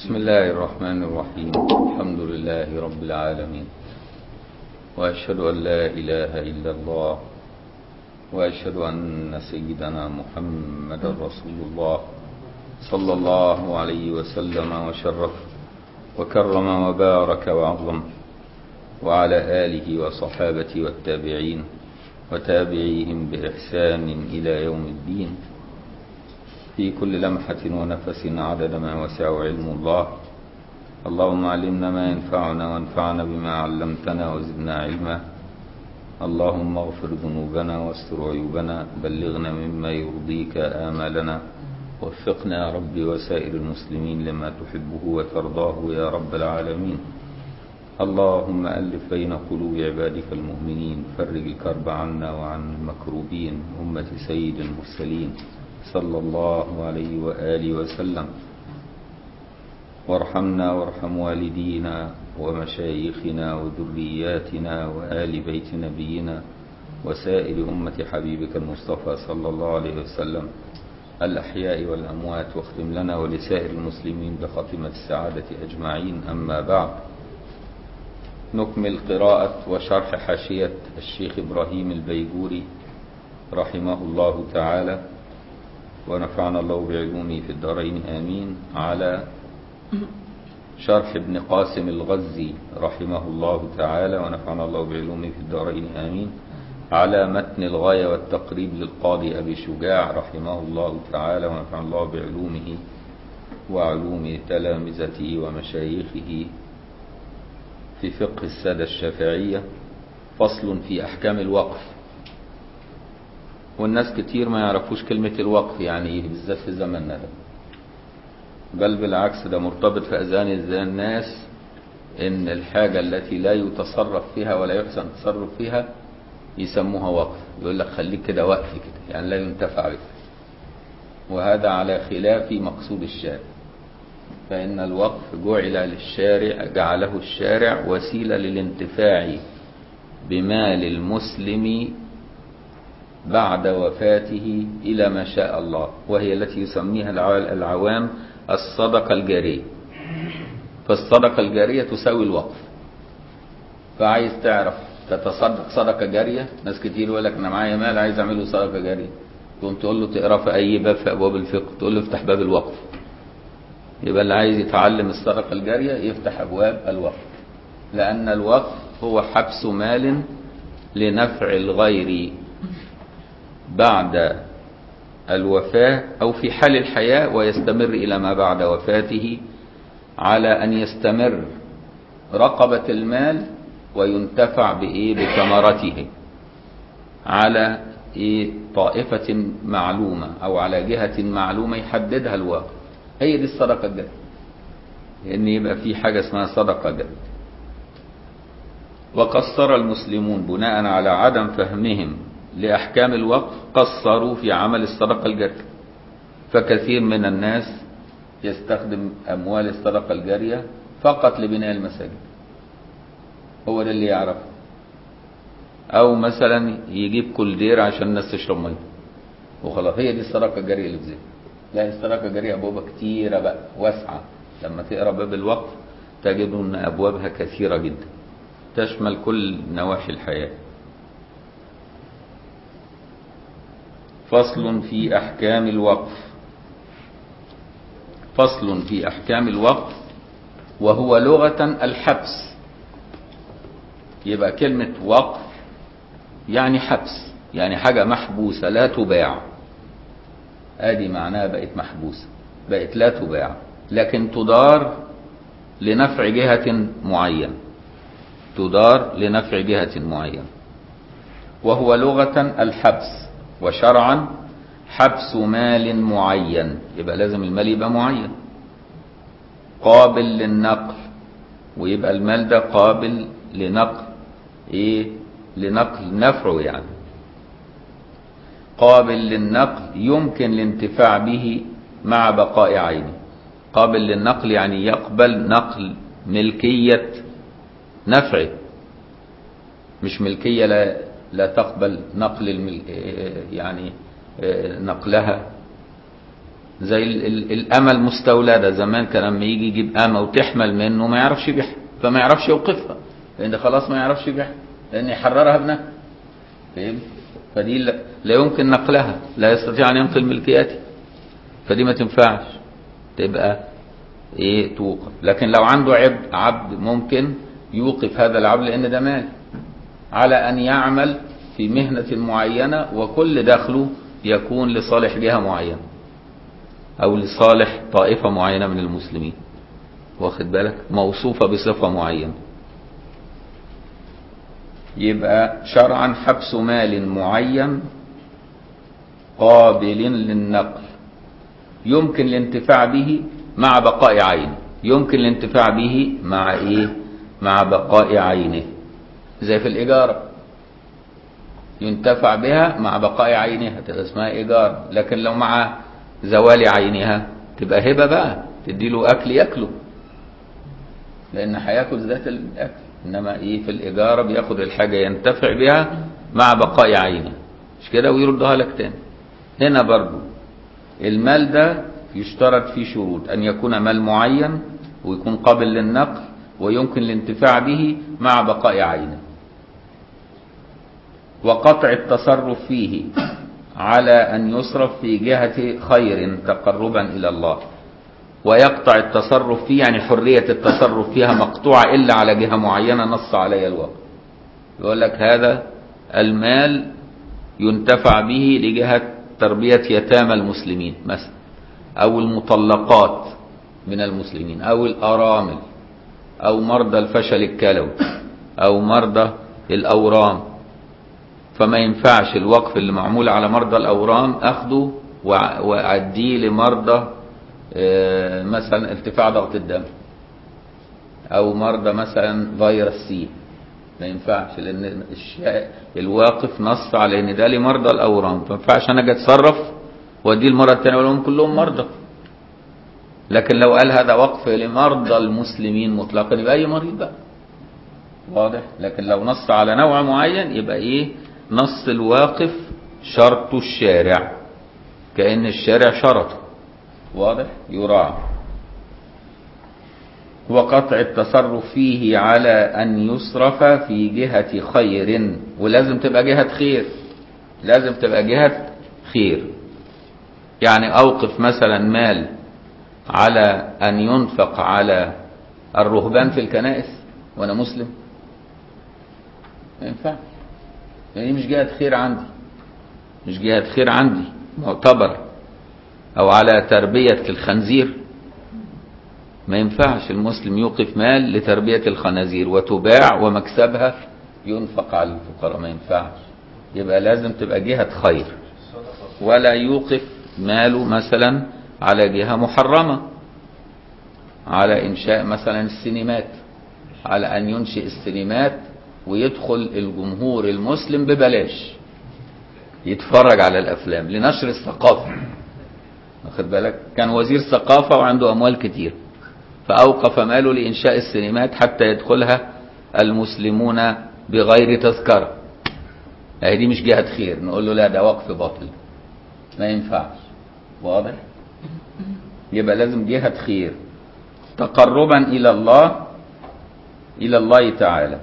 بسم الله الرحمن الرحيم الحمد لله رب العالمين وأشهد أن لا إله إلا الله وأشهد أن سيدنا محمد رسول الله صلى الله عليه وسلم وشرف وكرم وبارك وعظم وعلى آله وصحابته والتابعين وتابعيهم بإحسان إلى يوم الدين في كل لمحة ونفس عدد ما وسع علم الله اللهم علمنا ما ينفعنا وانفعنا بما علمتنا وزدنا علما اللهم اغفر ذنوبنا واستر عيوبنا بلغنا مما يرضيك آمالنا وفقنا يا ربي وسائر المسلمين لما تحبه وترضاه يا رب العالمين اللهم ألف بين قلوب عبادك المؤمنين فرج الكرب عنا وعن المكروبين أمة سيد المرسلين صلى الله عليه وآله وسلم وارحمنا وارحم والدينا ومشايخنا وذرياتنا وآل بيت نبينا وسائر أمة حبيبك المصطفى صلى الله عليه وسلم الأحياء والأموات واختم لنا ولسائر المسلمين بخاتمة السعادة أجمعين أما بعد نكمل قراءة وشرح حاشية الشيخ إبراهيم البيجوري رحمه الله تعالى ونفعنا الله بعلومه في الدارين آمين على شرح ابن قاسم الغزي رحمه الله تعالى ونفعنا الله بعلومه في الدارين آمين على متن الغاية والتقريب للقاضي أبي شجاع رحمه الله تعالى ونفعنا الله بعلومه وعلوم تلامذته ومشايخه في فقه السادة الشافعية فصل في أحكام الوقف والناس كتير ما يعرفوش كلمة الوقف يعني ايه بالذات في زماننا ده بل بالعكس ده مرتبط في أذهان الناس إن الحاجة التي لا يتصرف فيها ولا يحسن التصرف فيها يسموها وقف يقول لك خليك كده وقف كده يعني لا ينتفع بك وهذا على خلاف مقصود الشارع فإن الوقف جعل للشارع جعله الشارع وسيلة للانتفاع بمال المسلم بعد وفاته إلى ما شاء الله وهي التي يسميها العوام الصدقة الجارية فالصدقة الجارية تساوي الوقف فعايز تعرف تتصدق صدقة جارية ناس كتير يقول لك أنا معايا مال عايز أعمله صدقة جارية تقوم تقول له تقرا في أي باب في أبواب الفقه تقول له افتح باب الوقف يبقى اللي عايز يتعلم الصدقة الجارية يفتح أبواب الوقف لأن الوقف هو حبس مال لنفع الغير بعد الوفاة أو في حال الحياة ويستمر إلى ما بعد وفاته على أن يستمر رقبة المال وينتفع بإيه بثمرته على إيه طائفة معلومة أو على جهة معلومة يحددها الواقع هي دي الصدقة الجارية إن يبقى في حاجة اسمها صدقة جارية وقصر المسلمون بناء على عدم فهمهم لأحكام الوقف قصروا في عمل الصدقة الجارية فكثير من الناس يستخدم أموال الصدقة الجارية فقط لبناء المساجد هو ده اللي يعرف أو مثلا يجيب كل دير عشان الناس تشرب مية وخلاص هي دي الصدقة الجارية اللي في ذهنه لا الصدقة الجارية أبوابها كتيرة بقى واسعة لما تقرأ باب الوقف تجد أن أبوابها كثيرة جدا تشمل كل نواحي الحياة فصل في أحكام الوقف فصل في أحكام الوقف وهو لغة الحبس يبقى كلمة وقف يعني حبس يعني حاجة محبوسة لا تباع ادي معناها بقت محبوسة بقت لا تباع لكن تدار لنفع جهة معينة تدار لنفع جهة معينة وهو لغة الحبس وشرعا حبس مال معين يبقى لازم المال يبقى معين قابل للنقل ويبقى المال ده قابل لنقل ايه لنقل نفعه يعني قابل للنقل يمكن الانتفاع به مع بقاء عينه قابل للنقل يعني يقبل نقل ملكية نفعه مش ملكية لا لا تقبل نقل المل... يعني نقلها زي ال ال الأمة المستولدة زمان كان لما يجي يجيب أمة وتحمل منه ما يعرفش يبيعها فما يعرفش يوقفها لأن خلاص ما يعرفش يبيعها لأن يحررها ابنها فاهم فدي لا, لا يمكن نقلها لا يستطيع أن ينقل ملكياتها فدي ما تنفعش تبقى ايه توقف لكن لو عنده عبد عبد ممكن يوقف هذا العبد لان ده مال على ان يعمل في مهنة معينة وكل دخله يكون لصالح جهة معينة او لصالح طائفة معينة من المسلمين واخد بالك موصوفة بصفة معينة يبقى شرعا حبس مال معين قابل للنقل يمكن الانتفاع به مع بقاء عينه يمكن الانتفاع به مع ايه مع بقاء عينه زي في الإجارة ينتفع بها مع بقاء عينها تبقى اسمها إيجار لكن لو مع زوال عينها تبقى هبة بقى تديله أكل يأكله لأن هياكل ذات الأكل إنما إيه في الإجارة بياخد الحاجة ينتفع بها مع بقاء عينها مش كده ويردها لك تاني هنا برضو المال ده يشترط فيه شروط أن يكون مال معين ويكون قابل للنقل ويمكن الانتفاع به مع بقاء عينه وقطع التصرف فيه على أن يصرف في جهة خير تقربا إلى الله ويقطع التصرف فيه يعني حرية التصرف فيها مقطوعة إلا على جهة معينة نص عليها الوقت يقول لك هذا المال ينتفع به لجهة تربية يتامى المسلمين مثلا أو المطلقات من المسلمين أو الأرامل أو مرضى الفشل الكلوي أو مرضى الأورام فما ينفعش الوقف اللي معمول على مرضى الأورام أخده وأعديه لمرضى مثلا ارتفاع ضغط الدم أو مرضى مثلا فيروس سي ما ينفعش لأن الواقف نص على إن ده لمرضى الأورام ما ينفعش أنا أجي أتصرف وأديه المرة الثانية أقول لهم كلهم مرضى لكن لو قال هذا وقف لمرضى المسلمين مطلقا يبقى أي مريض بقى واضح لكن لو نص على نوع معين يبقى إيه نص الواقف شرط الشارع كأن الشارع شرطه واضح يراعى وقطع التصرف فيه على أن يصرف في جهة خير ولازم تبقى جهة خير لازم تبقى جهة خير يعني أوقف مثلا مال على أن ينفق على الرهبان في الكنائس وأنا مسلم ما ينفعش يعني مش جهة خير عندي مش جهة خير عندي معتبر أو على تربية الخنزير ما ينفعش المسلم يوقف مال لتربية الخنازير وتباع ومكسبها ينفق على الفقراء ما ينفعش يبقى لازم تبقى جهة خير ولا يوقف ماله مثلا على جهة محرمة على إنشاء مثلا السينمات على أن ينشئ السينمات ويدخل الجمهور المسلم ببلاش يتفرج على الأفلام لنشر الثقافة واخد بالك كان وزير ثقافة وعنده أموال كتير فأوقف ماله لإنشاء السينمات حتى يدخلها المسلمون بغير تذكرة اهي دي مش جهة خير نقول له لا ده وقف باطل ما ينفعش واضح يبقى لازم جهة خير تقربا إلى الله إلى الله تعالى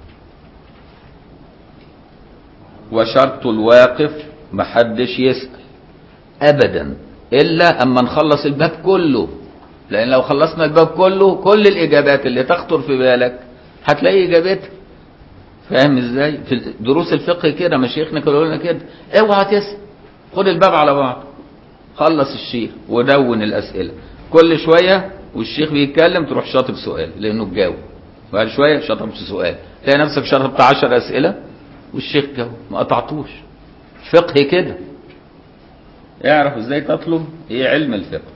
وشرط الواقف محدش يسأل أبدا إلا أما نخلص الباب كله لأن لو خلصنا الباب كله كل الإجابات اللي تخطر في بالك هتلاقي إجابتها فاهم ازاي في دروس الفقه كده مشايخنا كانوا لنا كده اوعى تسأل خد الباب على بعض خلص الشيخ ودون الأسئلة كل شوية والشيخ بيتكلم تروح شاطب سؤال لأنه تجاوب بعد شوية شطبت سؤال تلاقي نفسك شطبت 10 أسئلة والشيخ جاوب ما قطعتوش فقه كده اعرف ازاي تطلب ايه علم الفقه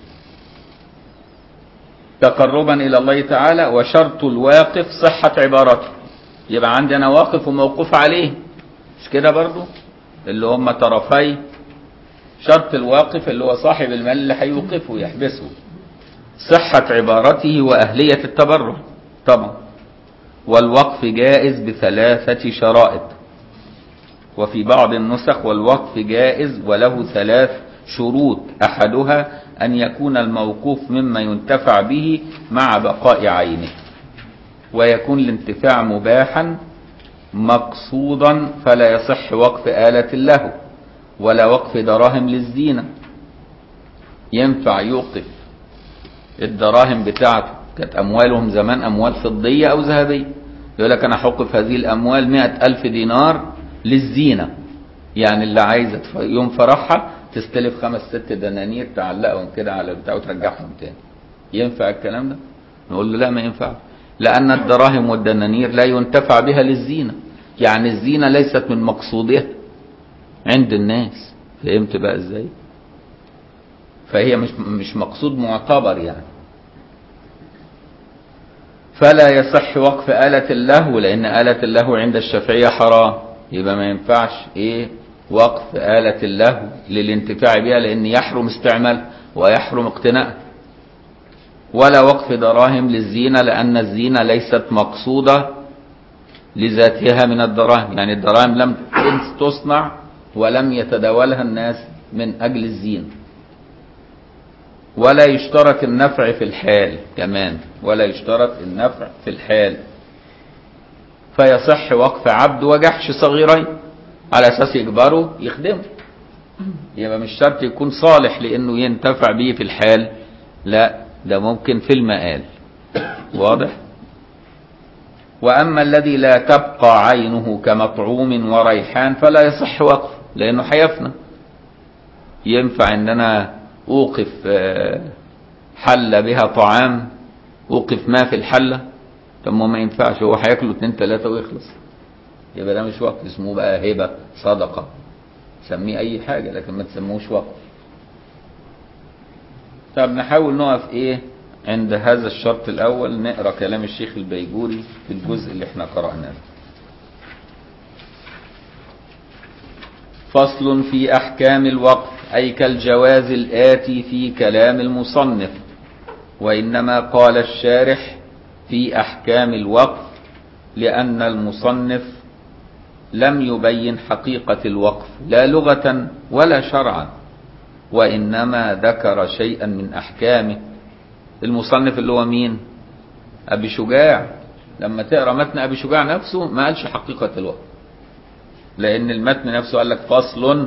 تقربا الى الله تعالى وشرط الواقف صحة عبارته يبقى عندي انا واقف وموقوف عليه مش كده برضو اللي هم طرفي شرط الواقف اللي هو صاحب المال اللي هيوقفه يحبسه صحة عبارته وأهلية التبرع طبعا والوقف جائز بثلاثة شرائط وفي بعض النسخ والوقف جائز وله ثلاث شروط أحدها أن يكون الموقوف مما ينتفع به مع بقاء عينه ويكون الانتفاع مباحا مقصودا فلا يصح وقف آلة له ولا وقف دراهم للزينة ينفع يوقف الدراهم بتاعته كانت أموالهم زمان أموال فضية أو ذهبية يقول لك أنا هوقف هذه الأموال مئة ألف دينار للزينة يعني اللي عايزة يوم فرحها تستلف خمس ست دنانير تعلقهم كده على بتاع وترجعهم تاني ينفع الكلام ده نقول له لا ما ينفع لأن الدراهم والدنانير لا ينتفع بها للزينة يعني الزينة ليست من مقصودها عند الناس فهمت بقى ازاي فهي مش مش مقصود معتبر يعني فلا يصح وقف آلة اللهو لأن آلة اللهو عند الشافعية حرام يبقى ما ينفعش إيه وقف آلة اللهو للانتفاع بها لأن يحرم استعمال ويحرم اقتناء ولا وقف دراهم للزينة لأن الزينة ليست مقصودة لذاتها من الدراهم يعني الدراهم لم تصنع ولم يتداولها الناس من أجل الزينة ولا يشترط النفع في الحال كمان ولا يشترط النفع في الحال فيصح وقف عبد وجحش صغيرين على اساس يكبروا يخدموا يبقى مش شرط يكون صالح لانه ينتفع به في الحال لا ده ممكن في المآل واضح واما الذي لا تبقى عينه كمطعوم وريحان فلا يصح وقفه لانه هيفنى ينفع ان انا اوقف حله بها طعام اوقف ما في الحله طب ما ينفعش هو هياكله اتنين تلاته ويخلص يبقى ده مش وقف اسمه بقى هبه صدقه سميه اي حاجه لكن ما تسموش وقف طب نحاول نقف ايه عند هذا الشرط الاول نقرا كلام الشيخ البيجوري في الجزء اللي احنا قرأناه فصل في احكام الوقف اي كالجواز الاتي في كلام المصنف وانما قال الشارح في احكام الوقف لان المصنف لم يبين حقيقه الوقف لا لغه ولا شرعا وانما ذكر شيئا من احكامه المصنف اللي هو مين ابي شجاع لما تقرا متن ابي شجاع نفسه ما قالش حقيقه الوقف لان المتن نفسه قال لك فصل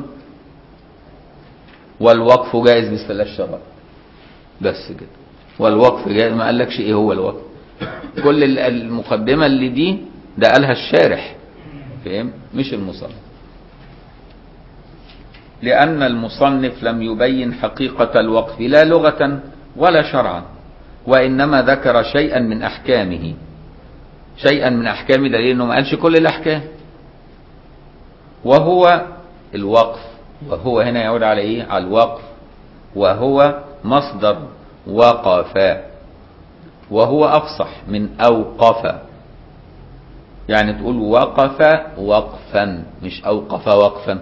والوقف جائز بثلاث شرائط بس كده والوقف جائز ما قالكش ايه هو الوقف كل المقدمه اللي دي ده قالها الشارح فهم مش المصنف لأن المصنف لم يبين حقيقة الوقف لا لغة ولا شرعا وإنما ذكر شيئا من أحكامه شيئا من أحكامه دليل أنه ما قالش كل الأحكام وهو الوقف وهو هنا يعود على إيه على الوقف وهو مصدر وقف وهو أفصح من أوقف يعني تقول وقف وقفا مش أوقف وقفا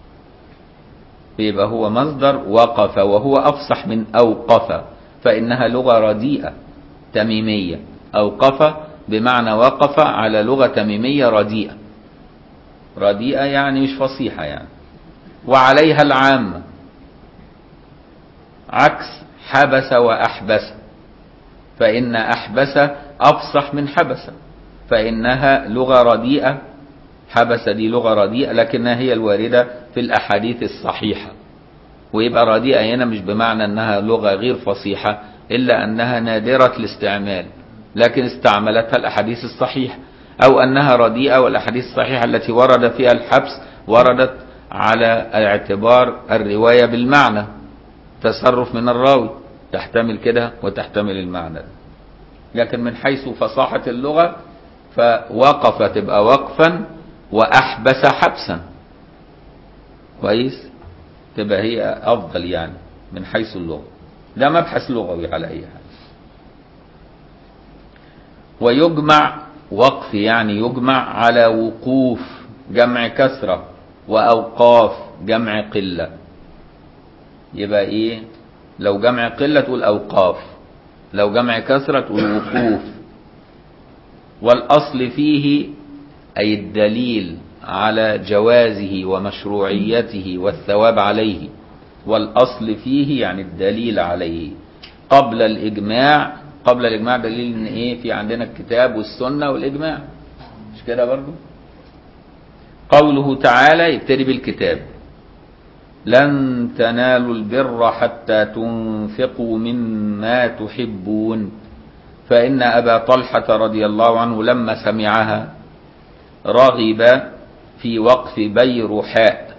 يبقى هو مصدر وقف وهو أفصح من أوقف فإنها لغة رديئة تميمية أوقف بمعنى وقف على لغة تميمية رديئة رديئة يعني مش فصيحة يعني وعليها العامة عكس حبس وأحبس فإن أحبس أفصح من حبس فإنها لغة رديئة حبس دي لغة رديئة لكنها هي الواردة في الأحاديث الصحيحة ويبقى رديئة هنا مش بمعنى أنها لغة غير فصيحة إلا أنها نادرة الاستعمال لكن استعملتها الأحاديث الصحيحة أو أنها رديئة والأحاديث الصحيحة التي ورد فيها الحبس وردت على اعتبار الرواية بالمعنى تصرف من الراوي تحتمل كده وتحتمل المعنى ده. لكن من حيث فصاحة اللغة فوقف تبقى وقفا وأحبس حبسا كويس تبقى هي أفضل يعني من حيث اللغة ده مبحث لغوي على أي حال ويجمع وقف يعني يجمع على وقوف جمع كسرة وأوقاف جمع قلة يبقى إيه لو جمع قلة تقول أوقاف لو جمع كسرة تقول وقوف والأصل فيه أي الدليل على جوازه ومشروعيته والثواب عليه والأصل فيه يعني الدليل عليه قبل الإجماع قبل الإجماع دليل إن إيه في عندنا الكتاب والسنة والإجماع مش كده برضو قوله تعالى يبتدي بالكتاب لن تنالوا البر حتى تنفقوا مما تحبون فإن أبا طلحة رضي الله عنه لما سمعها رغب في وقف بيرحاء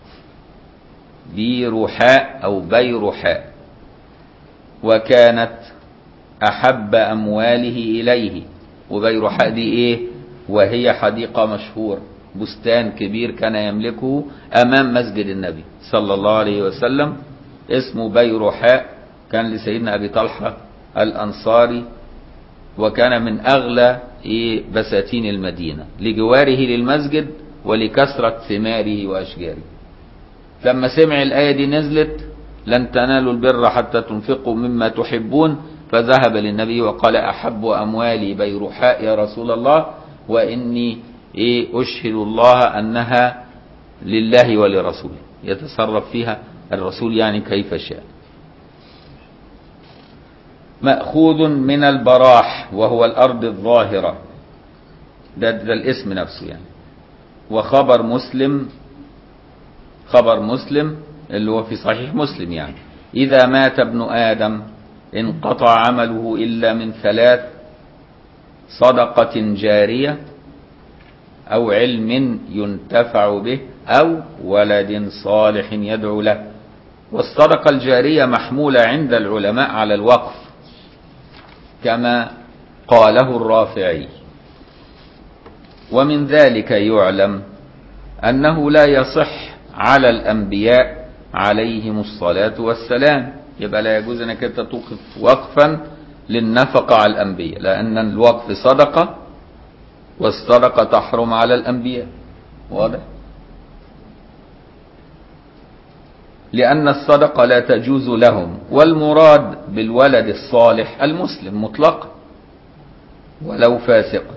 بيرحاء أو بيرحاء وكانت أحب أمواله إليه وبيرحاء دي إيه وهي حديقة مشهورة بستان كبير كان يملكه أمام مسجد النبي صلى الله عليه وسلم اسمه بيرحاء كان لسيدنا أبي طلحة الأنصاري وكان من أغلى إيه بساتين المدينة لجواره للمسجد ولكثرة ثماره وأشجاره لما سمع الآية دي نزلت لن تنالوا البر حتى تنفقوا مما تحبون فذهب للنبي وقال أحب أموالي بيرحاء يا رسول الله وإني إيه أشهد الله أنها لله ولرسوله يتصرف فيها الرسول يعني كيف شاء مأخوذ من البراح وهو الأرض الظاهرة ده, ده الاسم نفسه يعني وخبر مسلم خبر مسلم اللي هو في صحيح مسلم يعني إذا مات ابن آدم انقطع عمله إلا من ثلاث صدقة جارية أو علم ينتفع به أو ولد صالح يدعو له والصدقة الجارية محمولة عند العلماء على الوقف كما قاله الرافعي ومن ذلك يعلم أنه لا يصح على الأنبياء عليهم الصلاة والسلام يبقى لا يجوز أنك أنت توقف وقفا للنفقة على الأنبياء لأن الوقف صدقة والصدقة تحرم على الأنبياء واضح لأن الصدقة لا تجوز لهم والمراد بالولد الصالح المسلم مطلقا ولو فاسقا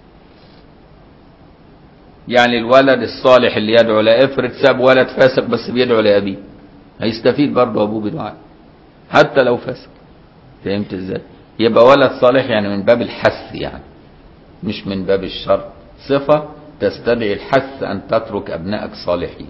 يعني الولد الصالح اللي يدعو لا افرض ساب ولد فاسق بس بيدعو لأبيه هيستفيد برضه أبوه بدعاء حتى لو فاسق فهمت ازاي يبقى ولد صالح يعني من باب الحث يعني مش من باب الشر صفة تستدعي الحث أن تترك أبنائك صالحين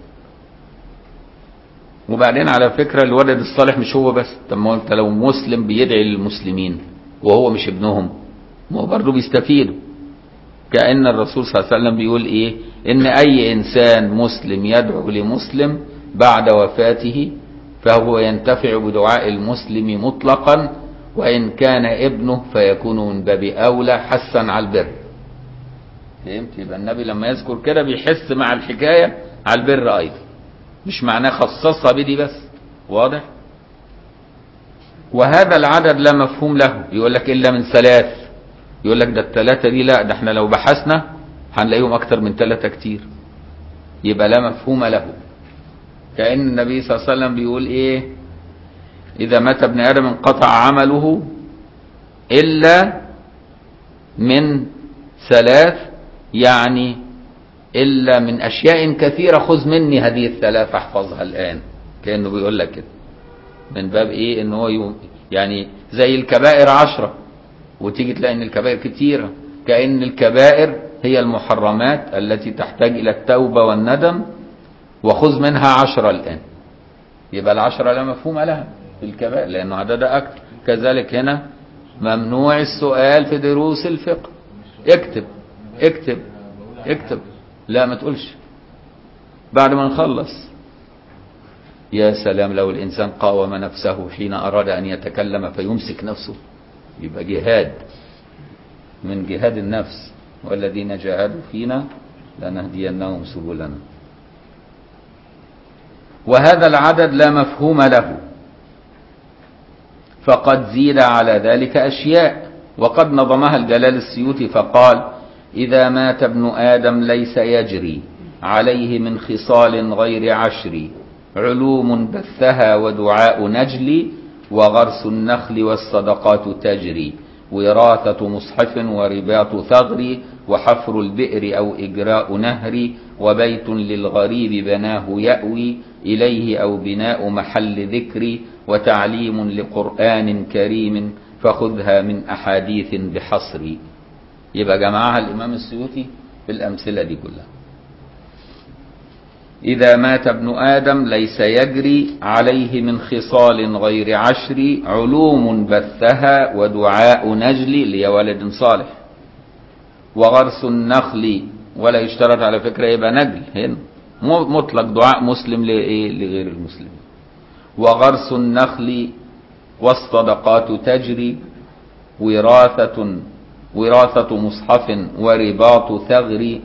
وبعدين على فكرة الولد الصالح مش هو بس طب ما انت لو مسلم بيدعي للمسلمين وهو مش ابنهم ما هو برضه بيستفيدوا كأن الرسول صلى الله عليه وسلم بيقول ايه ان اي انسان مسلم يدعو لمسلم بعد وفاته فهو ينتفع بدعاء المسلم مطلقا وان كان ابنه فيكون من باب اولى حثا على البر فهمت يبقى النبي لما يذكر كده بيحس مع الحكاية على البر ايضا مش معناه خصصها بدي بس واضح وهذا العدد لا مفهوم له يقول لك الا من ثلاث يقول لك ده الثلاثة دي لا ده احنا لو بحثنا هنلاقيهم اكتر من ثلاثة كتير يبقى لا مفهوم له كأن النبي صلى الله عليه وسلم بيقول ايه اذا مات ابن ادم انقطع عمله الا من ثلاث يعني الا من اشياء كثيرة خذ مني هذه الثلاث احفظها الان كأنه بيقول لك كده من باب ايه ان هو يعني زي الكبائر عشرة وتيجي تلاقي ان الكبائر كتيرة كأن الكبائر هي المحرمات التي تحتاج الى التوبة والندم وخذ منها عشرة الان يبقى العشرة لا مفهوم لها في الكبائر لانه عددها اكتر كذلك هنا ممنوع السؤال في دروس الفقه اكتب اكتب اكتب لا ما تقولش بعد ما نخلص يا سلام لو الإنسان قاوم نفسه حين أراد أن يتكلم فيمسك نفسه يبقى جهاد من جهاد النفس والذين جاهدوا فينا لنهدينهم سبلنا وهذا العدد لا مفهوم له فقد زيد على ذلك أشياء وقد نظمها الجلال السيوطي فقال إذا مات ابن آدم ليس يجري عليه من خصال غير عشر علوم بثها ودعاء نجلي وغرس النخل والصدقات تجري وراثة مصحف ورباط ثغر وحفر البئر أو إجراء نهر وبيت للغريب بناه يأوي إليه أو بناء محل ذكر وتعليم لقرآن كريم فخذها من أحاديث بحصر يبقى جمعها الإمام السيوطي بالأمثلة دي كلها إذا مات ابن آدم ليس يجري عليه من خصال غير عشر علوم بثها ودعاء نجل لولد صالح وغرس النخل ولا يشترط على فكرة يبقى نجل هنا مطلق دعاء مسلم لإيه لغير المسلم وغرس النخل والصدقات تجري وراثة وراثة مصحف ورباط ثغر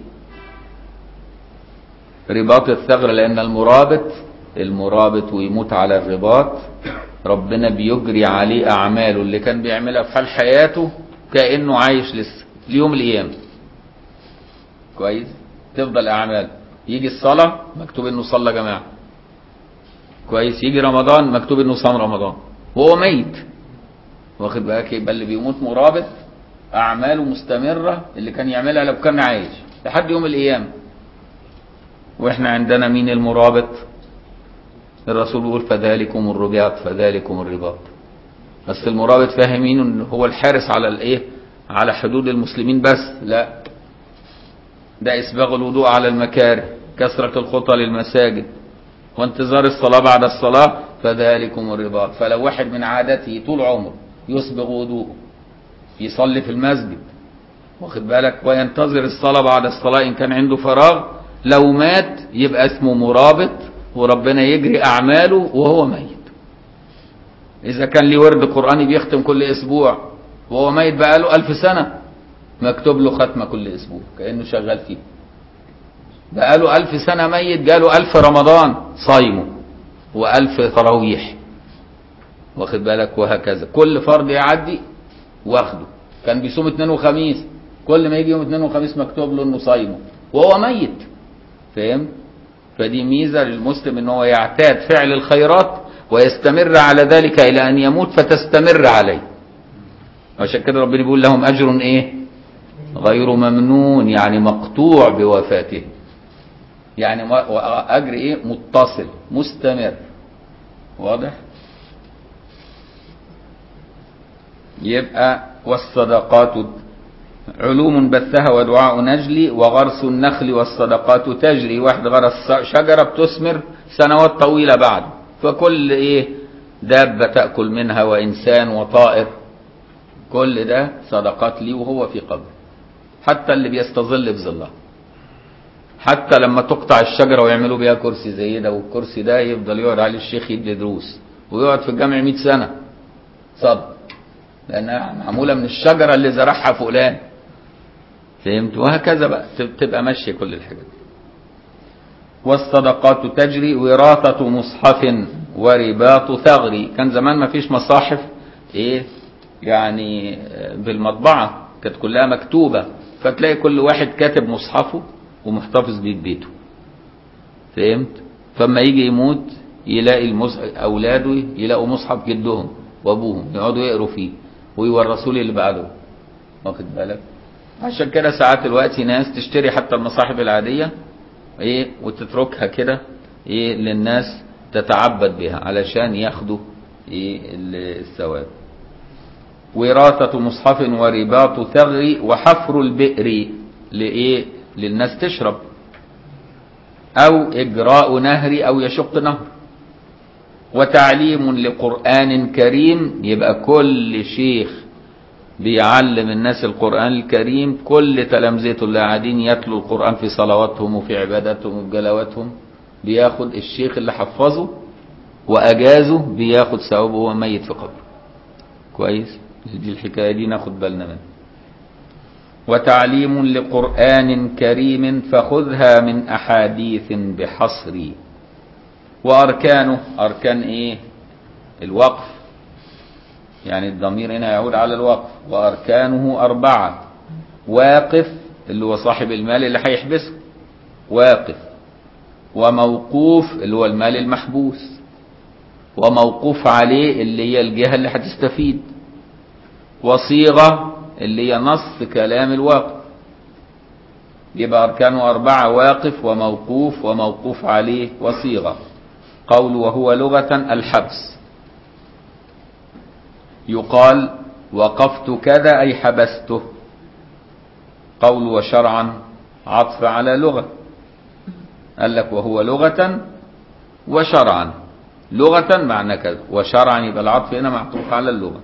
رباط الثغر لأن المرابط المرابط ويموت على الرباط ربنا بيجري عليه أعماله اللي كان بيعملها في حال حياته كأنه عايش لسه ليوم القيامة كويس تفضل أعمال يجي الصلاة مكتوب إنه صلى جماعة كويس يجي رمضان مكتوب إنه صام رمضان وهو ميت واخد بالك يبقى اللي بيموت مرابط أعماله مستمرة اللي كان يعملها لو كان عايش لحد يوم القيامة واحنا عندنا مين المرابط الرسول بيقول فذلكم الرباط فذلكم الرباط بس المرابط فاهمين ان هو الحارس على الايه على حدود المسلمين بس لا ده اسباغ الوضوء على المكاره كثرة الخطى للمساجد وانتظار الصلاة بعد الصلاة فذلكم الرباط فلو واحد من عادته طول عمره يسبغ وضوءه يصلي في المسجد واخد بالك وينتظر الصلاة بعد الصلاة إن كان عنده فراغ لو مات يبقى اسمه مرابط وربنا يجري أعماله وهو ميت إذا كان ليه ورد قرآني بيختم كل أسبوع وهو ميت بقاله ألف سنة مكتوب له ختمة كل أسبوع كأنه شغال فيه بقاله ألف سنة ميت جاله ألف رمضان صايمه وألف تراويح واخد بالك وهكذا كل فرض يعدي واخده كان بيصوم اثنين وخميس كل ما يجي يوم اثنين وخميس مكتوب له انه صايمه وهو ميت فاهم فدي ميزة للمسلم ان هو يعتاد فعل الخيرات ويستمر على ذلك الى ان يموت فتستمر عليه عشان كده ربنا بيقول لهم اجر ايه غير ممنون يعني مقطوع بوفاته يعني اجر ايه متصل مستمر واضح يبقى والصدقات علوم بثها ودعاء نجلي وغرس النخل والصدقات تجري واحد غرس شجرة بتثمر سنوات طويلة بعد فكل ايه دابة تأكل منها وإنسان وطائر كل ده صدقات لي وهو في قبر حتى اللي بيستظل بظلها حتى لما تقطع الشجرة ويعملوا بيها كرسي زي ده والكرسي ده يفضل يقعد عليه الشيخ يدي دروس ويقعد في الجامع 100 سنة صدق لأنها معمولة من الشجرة اللي زرعها فلان فهمت وهكذا بقى تبقى ماشية كل الحاجات والصدقات تجري وراثة مصحف ورباط ثغري كان زمان ما فيش مصاحف ايه يعني بالمطبعة كانت كلها مكتوبة فتلاقي كل واحد كاتب مصحفه ومحتفظ بيه بيته فهمت فما يجي يموت يلاقي المصحف اولاده يلاقوا مصحف جدهم وابوهم يقعدوا يقروا فيه ويورثوا لي اللي بعده واخد بالك عشان كده ساعات الوقت ناس تشتري حتى المصاحف العادية ايه وتتركها كده ايه للناس تتعبد بها علشان ياخدوا ايه الثواب وراثة مصحف ورباط ثغر وحفر البئر لإيه للناس تشرب أو إجراء نهر أو يشق نهر وتعليم لقرآن كريم يبقى كل شيخ بيعلم الناس القرآن الكريم كل تلامذته اللي قاعدين يتلوا القرآن في صلواتهم وفي عباداتهم وفي جلواتهم بياخد الشيخ اللي حفظه وأجازه بياخد ثوابه وهو ميت في قبره كويس دي الحكاية دي ناخد بالنا منها وتعليم لقرآن كريم فخذها من أحاديث بحصر وأركانه أركان إيه الوقف يعني الضمير هنا يعود على الوقف وأركانه أربعة واقف اللي هو صاحب المال اللي هيحبسه واقف وموقوف اللي هو المال المحبوس وموقوف عليه اللي هي الجهة اللي هتستفيد وصيغة اللي هي نص كلام الواقف يبقى أركانه أربعة واقف وموقوف وموقوف عليه وصيغة قول وهو لغة الحبس يقال وقفت كذا أي حبسته قول وشرعا عطف على لغة قال لك وهو لغة وشرعا لغة معنى كذا وشرعا يبقى العطف هنا معطوف على اللغة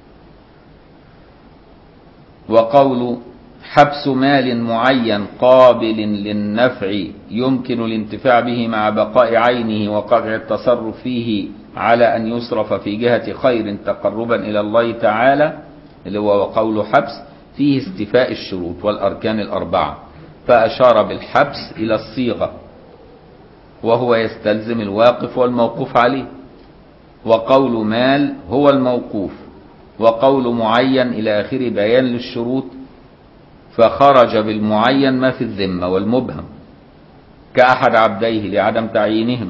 وقول حبس مال معين قابل للنفع يمكن الانتفاع به مع بقاء عينه وقطع التصرف فيه على أن يصرف في جهة خير تقربا إلى الله تعالى اللي هو قول حبس فيه استيفاء الشروط والأركان الأربعة فأشار بالحبس إلى الصيغة وهو يستلزم الواقف والموقوف عليه وقول مال هو الموقوف وقول معين إلى آخره بيان للشروط فخرج بالمعين ما في الذمة والمبهم كأحد عبديه لعدم تعيينهم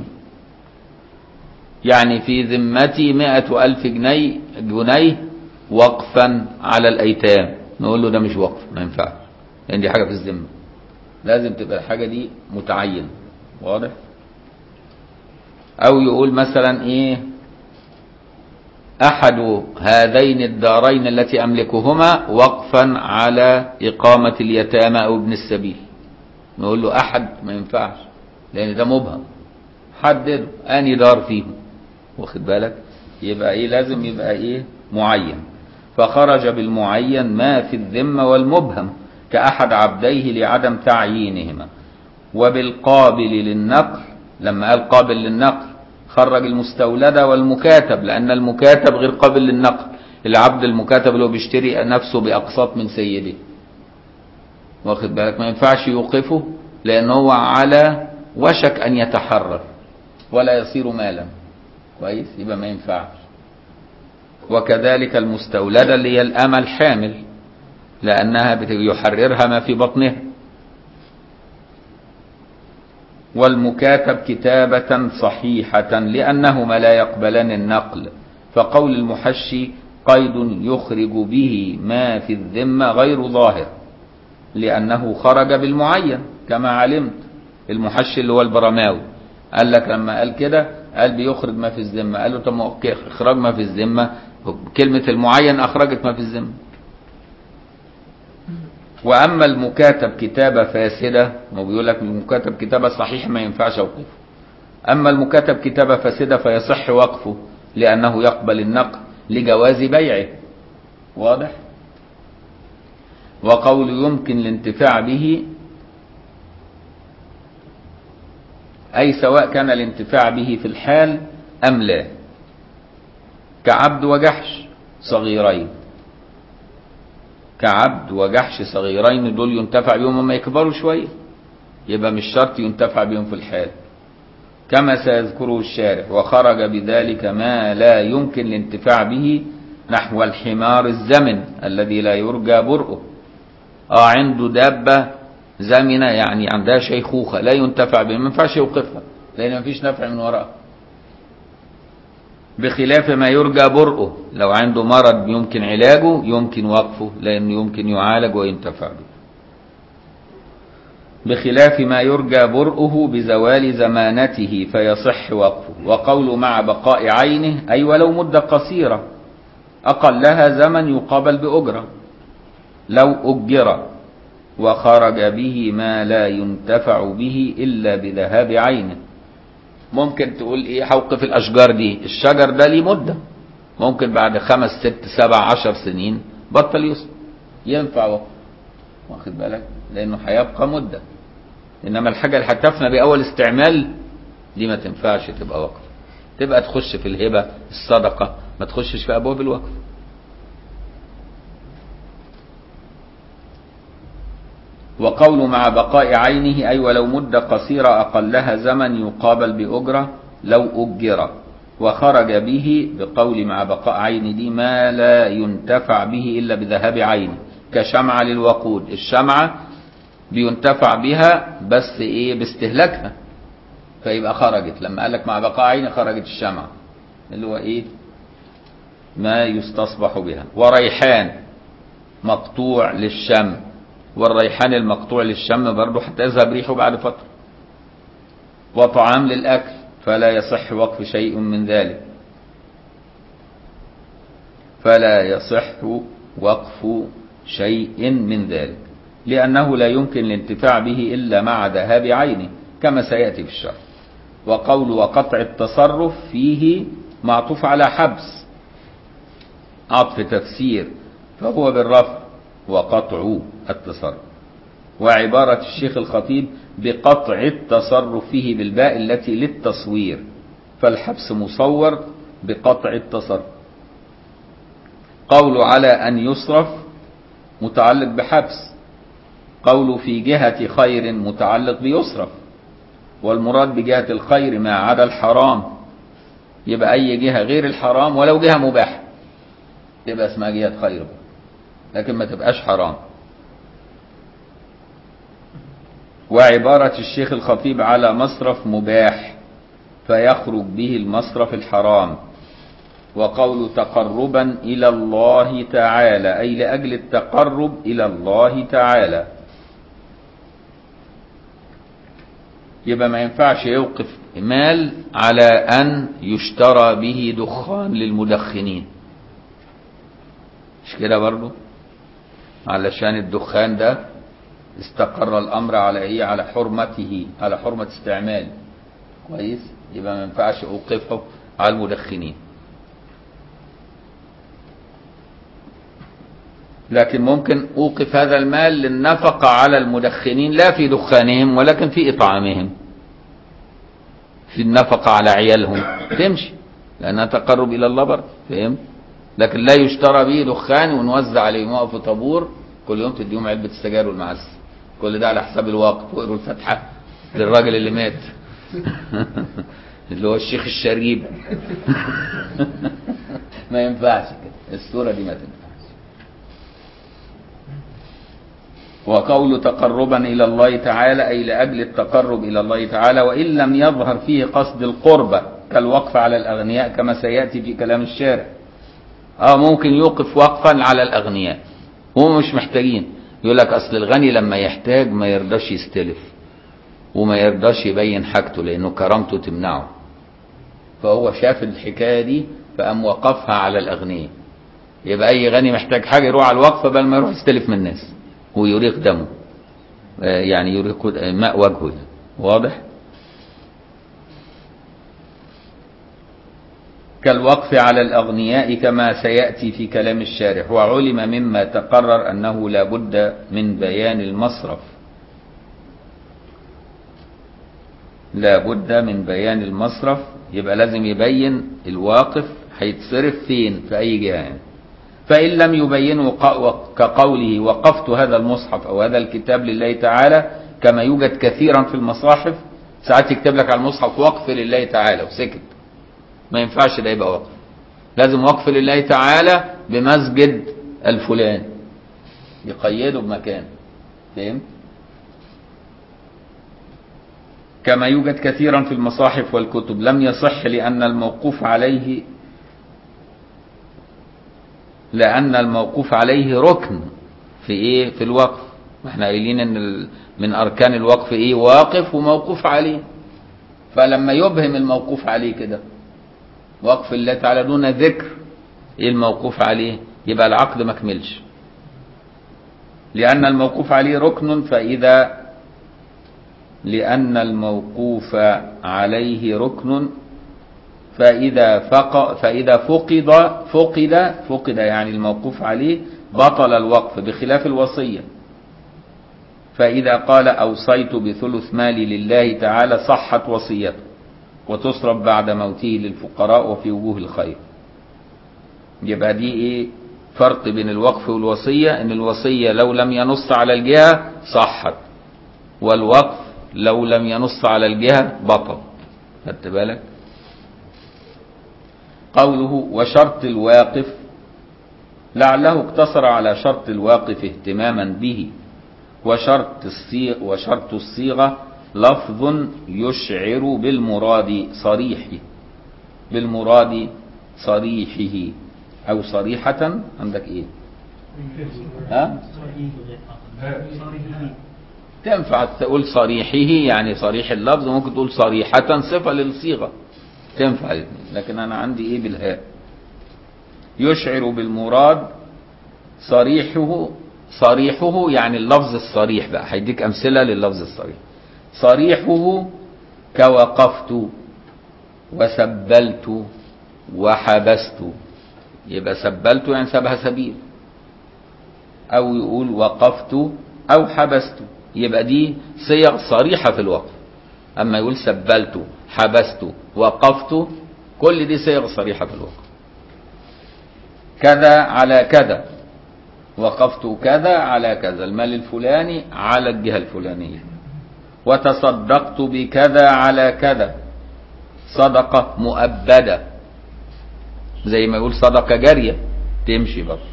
يعني في ذمتي مئة ألف جنيه جنيه وقفا على الأيتام نقول له ده مش وقف ما ينفعش لأن دي حاجة في الذمة لازم تبقى الحاجة دي متعين واضح أو يقول مثلا إيه أحد هذين الدارين التي أملكهما وقفا على إقامة اليتامى أو ابن السبيل نقول له أحد ما ينفعش لأن ده مبهم حدده أني دار فيهم واخد بالك يبقى إيه لازم يبقى إيه معين فخرج بالمعين ما في الذمة والمبهم كأحد عبديه لعدم تعيينهما وبالقابل للنقل لما قال قابل للنقل خرج المستولدة والمكاتب لأن المكاتب غير قابل للنقل العبد المكاتب اللي هو بيشتري نفسه بأقساط من سيده واخد بالك ما ينفعش يوقفه لأن هو على وشك أن يتحرر ولا يصير مالا كويس يبقى ما ينفعش وكذلك المستولدة اللي هي الأمة الحامل لأنها يحررها ما في بطنها والمكاتب كتابة صحيحة لأنهما لا يقبلان النقل فقول المحشي قيد يخرج به ما في الذمة غير ظاهر لأنه خرج بالمعين كما علمت المحشي اللي هو البرماوي قال لك لما قال كده قال بيخرج ما في الذمة قال له طب اخراج ما في الذمة كلمة المعين أخرجت ما في الذمة واما المكاتب كتابه فاسده ما بيقول لك المكاتب كتابه صحيح ما ينفعش اوقفه اما المكاتب كتابه فاسده فيصح وقفه لانه يقبل النقل لجواز بيعه واضح وقول يمكن الانتفاع به اي سواء كان الانتفاع به في الحال ام لا كعبد وجحش صغيرين كعبد وجحش صغيرين دول ينتفع بهم لما يكبروا شوية يبقى مش شرط ينتفع بهم في الحال كما سيذكره الشارع وخرج بذلك ما لا يمكن الانتفاع به نحو الحمار الزمن الذي لا يرجى برؤه اه عنده دابة زمنة يعني عندها شيخوخة لا ينتفع بها ما ينفعش يوقفها لأن ما فيش نفع من وراءها بخلاف ما يرجى برؤه لو عنده مرض يمكن علاجه يمكن وقفه لأنه يمكن يعالج وينتفع به بخلاف ما يرجى برؤه بزوال زمانته فيصح وقفه وقول مع بقاء عينه أي ولو مدة قصيرة أقلها زمن يقابل بأجرة لو أجر وخرج به ما لا ينتفع به إلا بذهاب عينه ممكن تقول ايه هوقف الاشجار دي الشجر ده ليه مده ممكن بعد خمس ست سبع عشر سنين بطل يصبح ينفع وقف واخد بالك لانه هيبقى مده انما الحاجه اللي هتفنى باول استعمال دي ما تنفعش تبقى وقف تبقى تخش في الهبه الصدقه ما تخشش في ابواب الوقف وقول مع بقاء عينه أي ولو مدة قصيرة أقلها زمن يقابل بأجرة لو أجر وخرج به بقول مع بقاء عين دي ما لا ينتفع به إلا بذهاب عينه كشمعة للوقود الشمعة بينتفع بها بس إيه باستهلاكها فيبقى خرجت لما قال لك مع بقاء عين خرجت الشمعة اللي هو إيه ما يستصبح بها وريحان مقطوع للشم والريحان المقطوع للشم برضه حتى يذهب ريحه بعد فترة وطعام للأكل فلا يصح وقف شيء من ذلك فلا يصح وقف شيء من ذلك لأنه لا يمكن الانتفاع به إلا مع ذهاب عينه كما سيأتي في الشرح وقول وقطع التصرف فيه معطوف على حبس عطف تفسير فهو بالرفع وقطع التصرف وعبارة الشيخ الخطيب بقطع التصرف فيه بالباء التي للتصوير فالحبس مصور بقطع التصرف قول على أن يصرف متعلق بحبس قول في جهة خير متعلق بيصرف والمراد بجهة الخير ما عدا الحرام يبقى أي جهة غير الحرام ولو جهة مباحة يبقى اسمها جهة خير لكن ما تبقاش حرام وعبارة الشيخ الخطيب على مصرف مباح فيخرج به المصرف الحرام وقول تقربا إلى الله تعالى أي لأجل التقرب إلى الله تعالى يبقى ما ينفعش يوقف مال على أن يشترى به دخان للمدخنين مش كده برضو علشان الدخان ده استقر الأمر على إيه على حرمته على حرمة استعماله كويس يبقى ما ينفعش أوقفه على المدخنين لكن ممكن أوقف هذا المال للنفقة على المدخنين لا في دخانهم ولكن في إطعامهم في النفقة على عيالهم تمشي لأنها تقرب إلى الله برضه فهمت لكن لا يشترى به دخان ونوزع عليهم وقفوا طابور كل يوم تديهم علبة السجاير والمعز كل ده على حساب الوقت واقروا الفاتحة للراجل اللي مات اللي هو الشيخ الشريب ما ينفعش كده الصورة دي ما تنفعش وقول تقربا إلى الله تعالى أي لأجل التقرب إلى الله تعالى وإن لم يظهر فيه قصد القربة كالوقف على الأغنياء كما سيأتي في كلام الشارع اه ممكن يوقف وقفا على الأغنياء هم مش محتاجين يقول لك أصل الغني لما يحتاج ما يرضاش يستلف وما يرضاش يبين حاجته لأنه كرامته تمنعه فهو شاف الحكاية دي فقام وقفها على الأغنياء يبقى أي غني محتاج حاجة يروح على الوقفة بل ما يروح يستلف من الناس ويريق دمه يعني يريق ماء وجهه واضح كالوقف على الأغنياء كما سيأتي في كلام الشارح وعلم مما تقرر أنه لا بد من بيان المصرف لا بد من بيان المصرف يبقى لازم يبين الواقف هيتصرف فين في أي جهة يعني. فإن لم يبينوا كقوله وقفت هذا المصحف أو هذا الكتاب لله تعالى كما يوجد كثيرا في المصاحف ساعات يكتب لك على المصحف وقف لله تعالى وسكت ما ينفعش ده يبقى وقف لازم وقف لله تعالى بمسجد الفلان يقيده بمكان فهمت كما يوجد كثيرا في المصاحف والكتب لم يصح لأن الموقوف عليه لأن الموقوف عليه ركن في إيه في الوقف احنا قايلين ان من أركان الوقف إيه واقف وموقوف عليه فلما يبهم الموقوف عليه كده وقف الله تعالى دون ذكر إيه الموقوف عليه يبقى العقد ما كملش لأن الموقوف عليه ركن فإذا لأن الموقوف عليه ركن فإذا فق فإذا فقد فقد فقد يعني الموقوف عليه بطل الوقف بخلاف الوصية فإذا قال أوصيت بثلث مالي لله تعالى صحت وصيته وتصرف بعد موته للفقراء وفي وجوه الخير يبقى دي ايه فرق بين الوقف والوصية ان الوصية لو لم ينص على الجهة صحت والوقف لو لم ينص على الجهة بطل خدت بالك قوله وشرط الواقف لعله اقتصر على شرط الواقف اهتماما به وشرط الصيغ وشرط الصيغة لفظ يشعر بالمراد صريحه بالمراد صريحه أو صريحة عندك إيه ها؟ تنفع تقول صريحه يعني صريح اللفظ ممكن تقول صريحة صفة للصيغة تنفع الاثنين لكن انا عندي ايه بالهاء يشعر بالمراد صريحه صريحه يعني اللفظ الصريح بقى هيديك امثله لللفظ الصريح صريحه كوقفت وسبلت وحبست يبقى سبلت يعني سبها سبيل او يقول وقفت او حبست يبقى دي صيغ صريحه في الوقف اما يقول سبلت حبست وقفت كل دي صيغ صريحه في الوقف كذا على كذا وقفت كذا على كذا المال الفلاني على الجهه الفلانيه وتصدقت بكذا على كذا صدقه مؤبده زي ما يقول صدقه جاريه تمشي برضه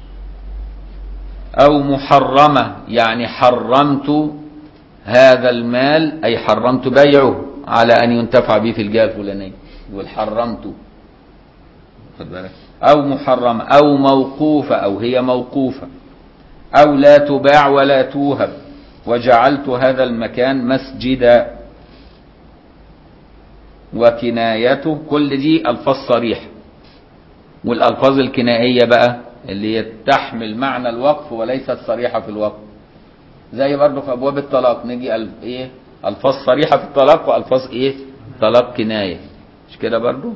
أو محرمة يعني حرمت هذا المال أي حرمت بيعه على أن ينتفع به في الجهة الفلانية يقول حرمت خد بالك أو محرمة أو موقوفة أو هي موقوفة أو لا تباع ولا توهب وجعلت هذا المكان مسجدا وكنايته كل دي ألفاظ صريحة والألفاظ الكنائية بقى اللي هي تحمل معنى الوقف وليست صريحة في الوقف زي برضه في أبواب الطلاق نيجي ألف إيه ألفاظ صريحة في الطلاق وألفاظ إيه طلاق كناية مش كده برضه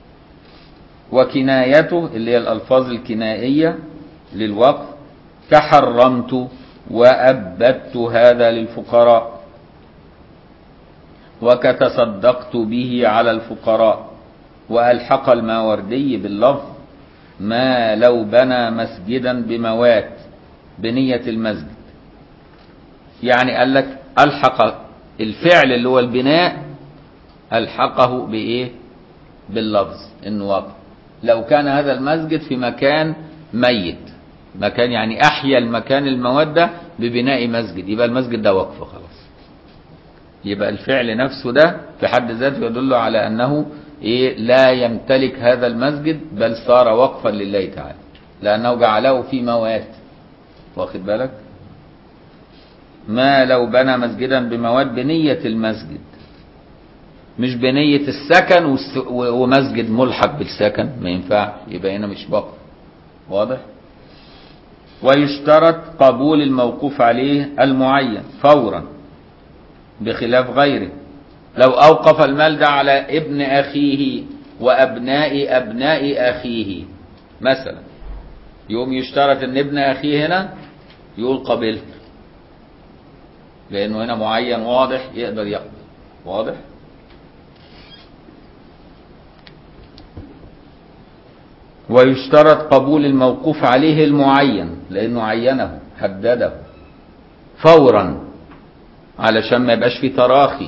وكنايته اللي هي الألفاظ الكنائية للوقف كحرمت وأبدت هذا للفقراء وكتصدقت به على الفقراء وألحق الماوردي باللفظ ما لو بنى مسجدا بموات بنية المسجد يعني قال لك ألحق الفعل اللي هو البناء ألحقه بإيه باللفظ إنه وقف لو كان هذا المسجد في مكان ميت مكان يعني أحيا المكان المواد ده ببناء مسجد يبقى المسجد ده وقف خلاص يبقى الفعل نفسه ده في حد ذاته يدل على أنه إيه لا يمتلك هذا المسجد بل صار وقفا لله تعالى لأنه جعله في موات واخد بالك ما لو بنى مسجدا بمواد بنية المسجد مش بنية السكن والس- و- ومسجد ملحق بالسكن ما ينفعش يبقى هنا مش وقف واضح ويشترط قبول الموقوف عليه المعين فورا بخلاف غيره لو أوقف المال ده على ابن أخيه وأبناء أبناء أخيه مثلا يوم يشترط أن ابن أخيه هنا يقول قبلت لأنه هنا معين واضح يقدر يقبل واضح ويشترط قبول الموقوف عليه المعين لأنه عينه حدده فورا علشان ما يبقاش في تراخي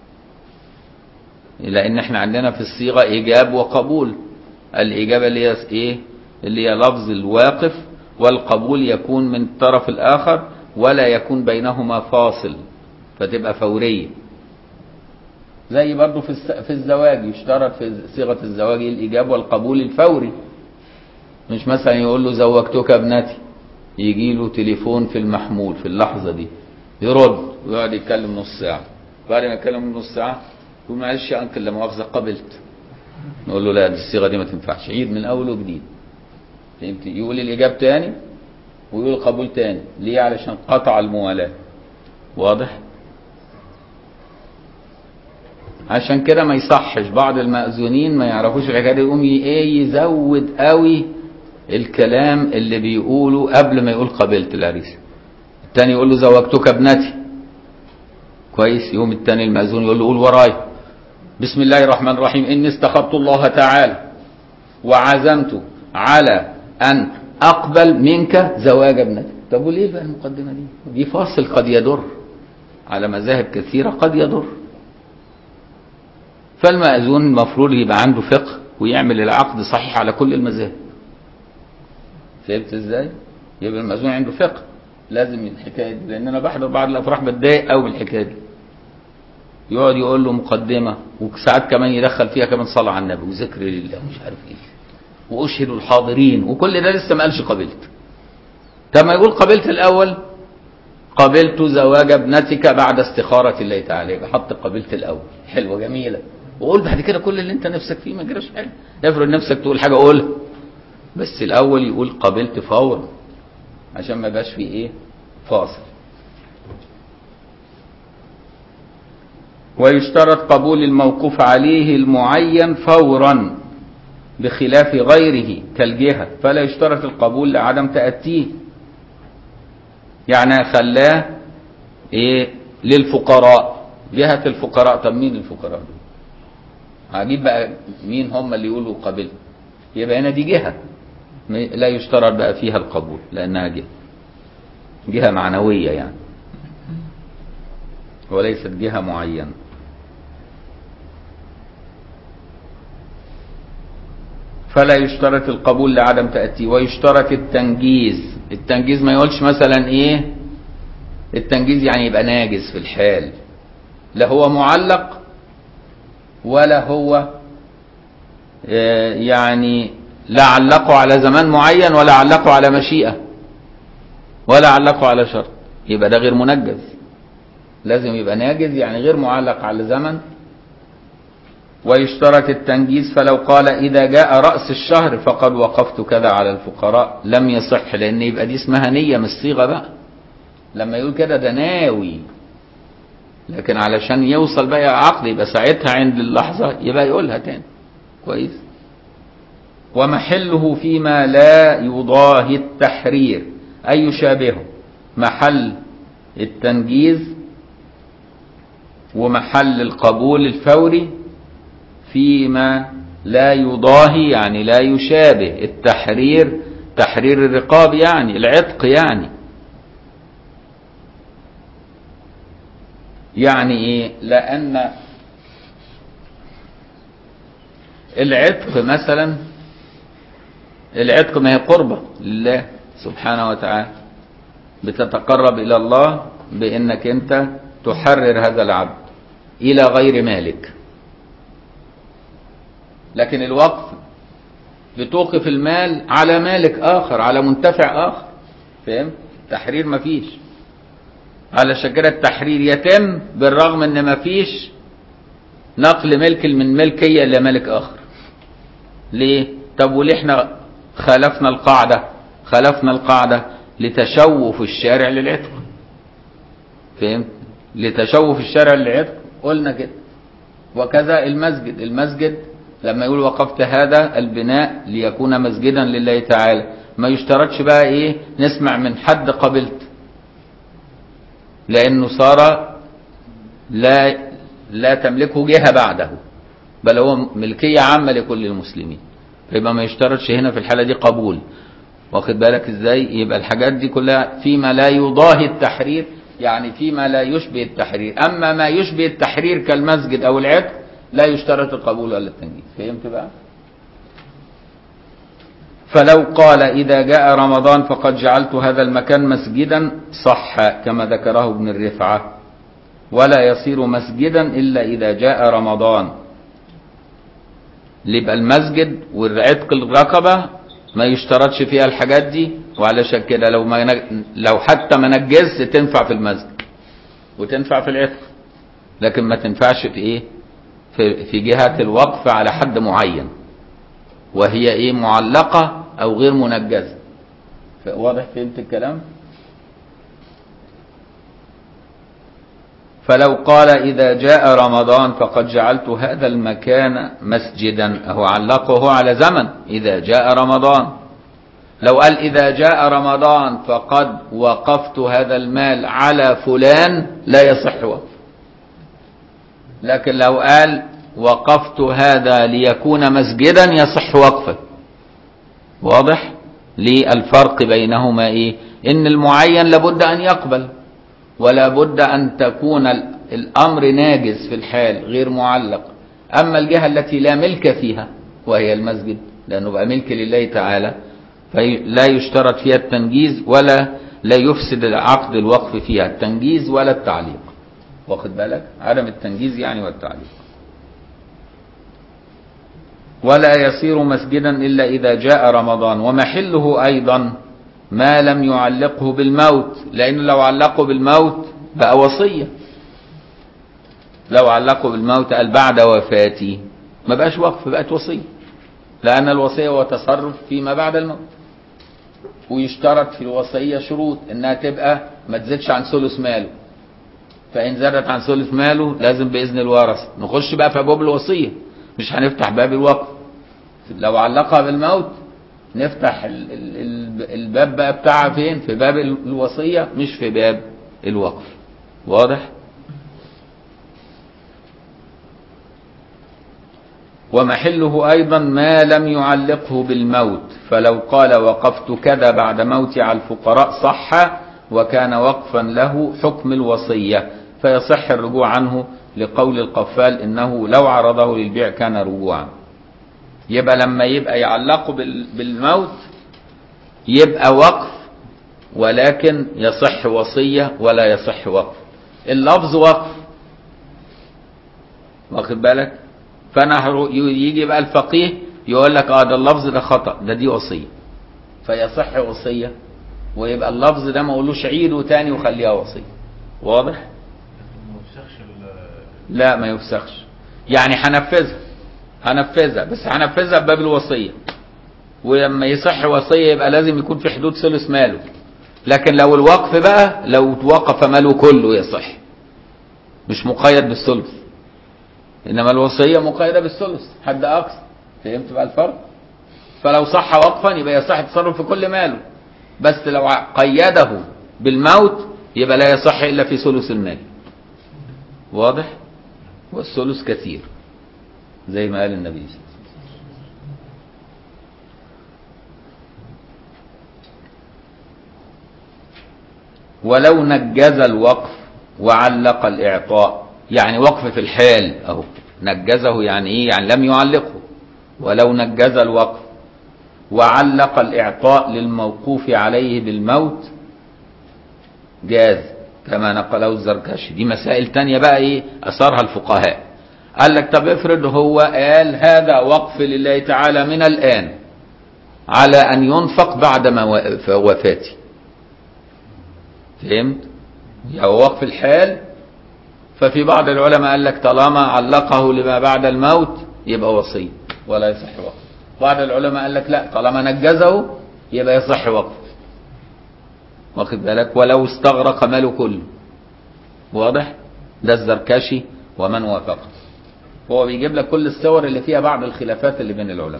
لان احنا عندنا في الصيغه ايجاب وقبول الاجابه اللي هي ايه اللي هي لفظ الواقف والقبول يكون من الطرف الاخر ولا يكون بينهما فاصل فتبقى فوريه زي برضو في الس- في الزواج يشترط في صيغه الزواج الايجاب والقبول الفوري مش مثلا يقول له زوجتك ابنتي يجي له تليفون في المحمول في اللحظه دي يرد ويقعد يتكلم نص ساعه بعد ما يتكلم نص ساعه يقول معلش يا انكل لا مؤاخذه قبلت نقول له لا دي الصيغه دي ما تنفعش عيد من اول وجديد فهمت يقول الاجاب تاني ويقول قبول تاني ليه علشان قطع الموالاه واضح عشان كده ما يصحش بعض المأذونين ما يعرفوش الحكايه دي يقوم ي- ايه يزود قوي الكلام اللي بيقوله قبل ما يقول قبلت العريس التاني يقول له زوجتك ابنتي كويس يوم التاني المأذون يقول له قول ورايا بسم الله الرحمن الرحيم إني استخبت الله تعالى وعزمت على أن أقبل منك زواج ابنتي طب وليه بقى المقدمة دي دي فاصل قد يضر على مذاهب كثيرة قد يضر فالمأذون المفروض يبقى عنده فقه ويعمل العقد صحيح على كل المذاهب فهمت ازاي؟ يبقى المأذون عنده فقه لازم الحكايه دي لان انا بحضر بعض الافراح بتضايق قوي بالحكايه دي يقعد يقول له مقدمه وساعات كمان يدخل فيها كمان صلاه على النبي وذكر لله ومش عارف ايه واشهد الحاضرين وكل ده لسه ما قالش قبلت طب ما يقول قبلت الاول قبلت زواج ابنتك بعد استخاره الله تعالى يبقى حط قبلت الاول حلوه جميله وقول بعد كده كل اللي انت نفسك فيه ما يجراش حاجه افرض نفسك تقول حاجه قولها بس الاول يقول قبلت فورا عشان ما يبقاش فيه ايه فاصل ويشترط قبول الموقوف عليه المعين فورا بخلاف غيره كالجهة فلا يشترط القبول لعدم تأتيه يعني خلاه ايه للفقراء جهة الفقراء طب مين الفقراء دول هجيب بقى مين هم اللي يقولوا قبل يبقى هنا دي جهة لا يشترط بقى فيها القبول لأنها جهة جهة معنوية يعني وليست جهة معينة فلا يشترط القبول لعدم تأتي ويشترط التنجيز التنجيز ما يقولش مثلا ايه التنجيز يعني يبقى ناجز في الحال لا هو معلق ولا هو آه يعني لا علقه على زمان معين ولا علقه على مشيئة ولا علقه على شرط يبقى ده غير منجز لازم يبقى ناجز يعني غير معلق على زمن ويشترط التنجيز فلو قال إذا جاء رأس الشهر فقد وقفت كذا على الفقراء لم يصح لأن يبقى دي اسمها نية مش صيغة بقى لما يقول كده ده ناوي لكن علشان يوصل بقى عقد يبقى ساعتها عند اللحظة يبقى يقولها تاني كويس ومحله فيما لا يضاهي التحرير أي يشابهه محل التنجيز ومحل القبول الفوري فيما لا يضاهي يعني لا يشابه التحرير تحرير الرقاب يعني العتق يعني يعني ايه لان العتق مثلا العتق ما هي قربة لله سبحانه وتعالى بتتقرب الى الله بانك انت تحرر هذا العبد الى غير مالك لكن الوقف بتوقف المال على مالك اخر على منتفع اخر فاهم تحرير مفيش علشان كده التحرير يتم بالرغم ان مفيش نقل ملك من ملكيه الى ملك اخر ليه طب وليه احنا خالفنا القاعده خالفنا القاعده لتشوف الشارع للعتق فهمت لتشوف الشارع للعتق قلنا كده وكذا المسجد المسجد لما يقول وقفت هذا البناء ليكون مسجدا لله تعالى ما يشترطش بقى ايه نسمع من حد قبلت لانه صار لا لا تملكه جهه بعده بل هو ملكيه عامه لكل المسلمين فيبقى ما يشترطش هنا في الحاله دي قبول واخد بالك ازاي يبقى الحاجات دي كلها فيما لا يضاهي التحرير يعني فيما لا يشبه التحرير اما ما يشبه التحرير كالمسجد او العتق لا يشترط القبول ولا التنجيز فهمت بقى فلو قال إذا جاء رمضان فقد جعلت هذا المكان مسجدا صح كما ذكره ابن الرفعة ولا يصير مسجدا إلا إذا جاء رمضان يبقى المسجد والعتق الرقبة ما يشترطش فيها الحاجات دي وعلشان كده لو ما لو حتى ما نجزت تنفع في المسجد وتنفع في العتق لكن ما تنفعش في ايه في في جهة الوقف على حد معين وهي ايه معلقة او غير منجزة واضح فهمت الكلام فلو قال إذا جاء رمضان فقد جعلت هذا المكان مسجدا هو علقه على زمن إذا جاء رمضان لو قال إذا جاء رمضان فقد وقفت هذا المال على فلان لا يصح وقف لكن لو قال وقفت هذا ليكون مسجدا يصح وقفه واضح للفرق بينهما ايه ان المعين لابد ان يقبل ولا بد ان تكون الامر ناجز في الحال غير معلق اما الجهه التي لا ملك فيها وهي المسجد لانه بقى ملك لله تعالى فلا يشترط فيها التنجيز ولا لا يفسد عقد الوقف فيها التنجيز ولا التعليق واخد بالك عدم التنجيز يعني والتعليق ولا يصير مسجدا إلا إذا جاء رمضان ومحله أيضا ما لم يعلقه بالموت لأنه لو علقه بالموت بقى وصية لو علقوا بالموت قال بعد وفاتي ما بقاش وقف بقت وصية لأن الوصية هو تصرف فيما بعد الموت ويشترط في الوصية شروط إنها تبقى ما تزيدش عن ثلث ماله فإن زادت عن ثلث ماله لازم بإذن الورثة نخش بقى في أبواب الوصية مش هنفتح باب الوقف لو علقها بالموت نفتح ال- ال- ال- الباب بقى بتاعها فين في باب ال- الوصية مش في باب الوقف واضح ومحله أيضا ما لم يعلقه بالموت فلو قال وقفت كذا بعد موتي على الفقراء صح وكان وقفا له حكم الوصية فيصح الرجوع عنه لقول القفال إنه لو عرضه للبيع كان رجوعا يبقى لما يبقى يعلقه بال- بالموت يبقى وقف ولكن يصح وصية ولا يصح وقف اللفظ وقف واخد بالك فانا هرو- يجي بقى الفقيه يقول لك اه ده اللفظ ده خطأ ده دي وصية فيصح وصية ويبقى اللفظ ده ما اقولوش عيده تاني وخليها وصية واضح؟ ما يفسخش ال- لا ما يفسخش يعني هنفذها هنفذها بس هنفذها بباب الوصية ولما يصح وصية يبقى لازم يكون في حدود ثلث ماله لكن لو الوقف بقى لو توقف ماله كله يصح مش مقيد بالثلث انما الوصية مقيدة بالثلث حد اقصى فهمت بقى الفرق فلو صح وقفا يبقى يصح التصرف في كل ماله بس لو ع- قيده بالموت يبقى لا يصح الا في ثلث المال واضح والثلث كثير زي ما قال النبي صلى الله عليه وسلم ولو نجز الوقف وعلق الإعطاء يعني وقف في الحال أهو نجزه يعني إيه يعني لم يعلقه ولو نجز الوقف وعلق الإعطاء للموقوف عليه بالموت جاز كما نقله الزركشي دي مسائل تانية بقى ايه اثارها الفقهاء قال لك طب افرض هو قال هذا وقف لله تعالى من الان على ان ينفق بعد ما و- وفاتي فهمت يعني هو وقف الحال ففي بعض العلماء قال لك طالما علقه لما بعد الموت يبقى وصي ولا يصح وقف بعض العلماء قال لك لا طالما نجزه يبقى يصح وقف واخد بالك ولو استغرق ماله كله واضح ده الزركشي ومن وافقه هو بيجيب لك كل الصور اللي فيها بعض الخلافات اللي بين العلماء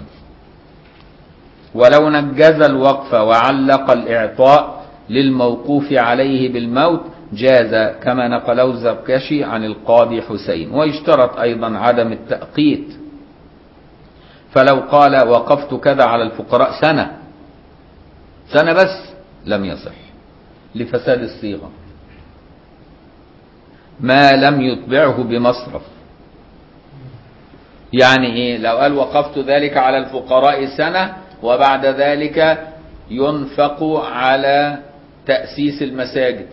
ولو نجز الوقف وعلق الإعطاء للموقوف عليه بالموت جاز كما نقله الزركشي عن القاضي حسين ويشترط أيضا عدم التأقيت فلو قال وقفت كذا على الفقراء سنة سنة بس لم يصح لفساد الصيغة ما لم يتبعه بمصرف يعني ايه لو قال وقفت ذلك على الفقراء سنة وبعد ذلك ينفق على تأسيس المساجد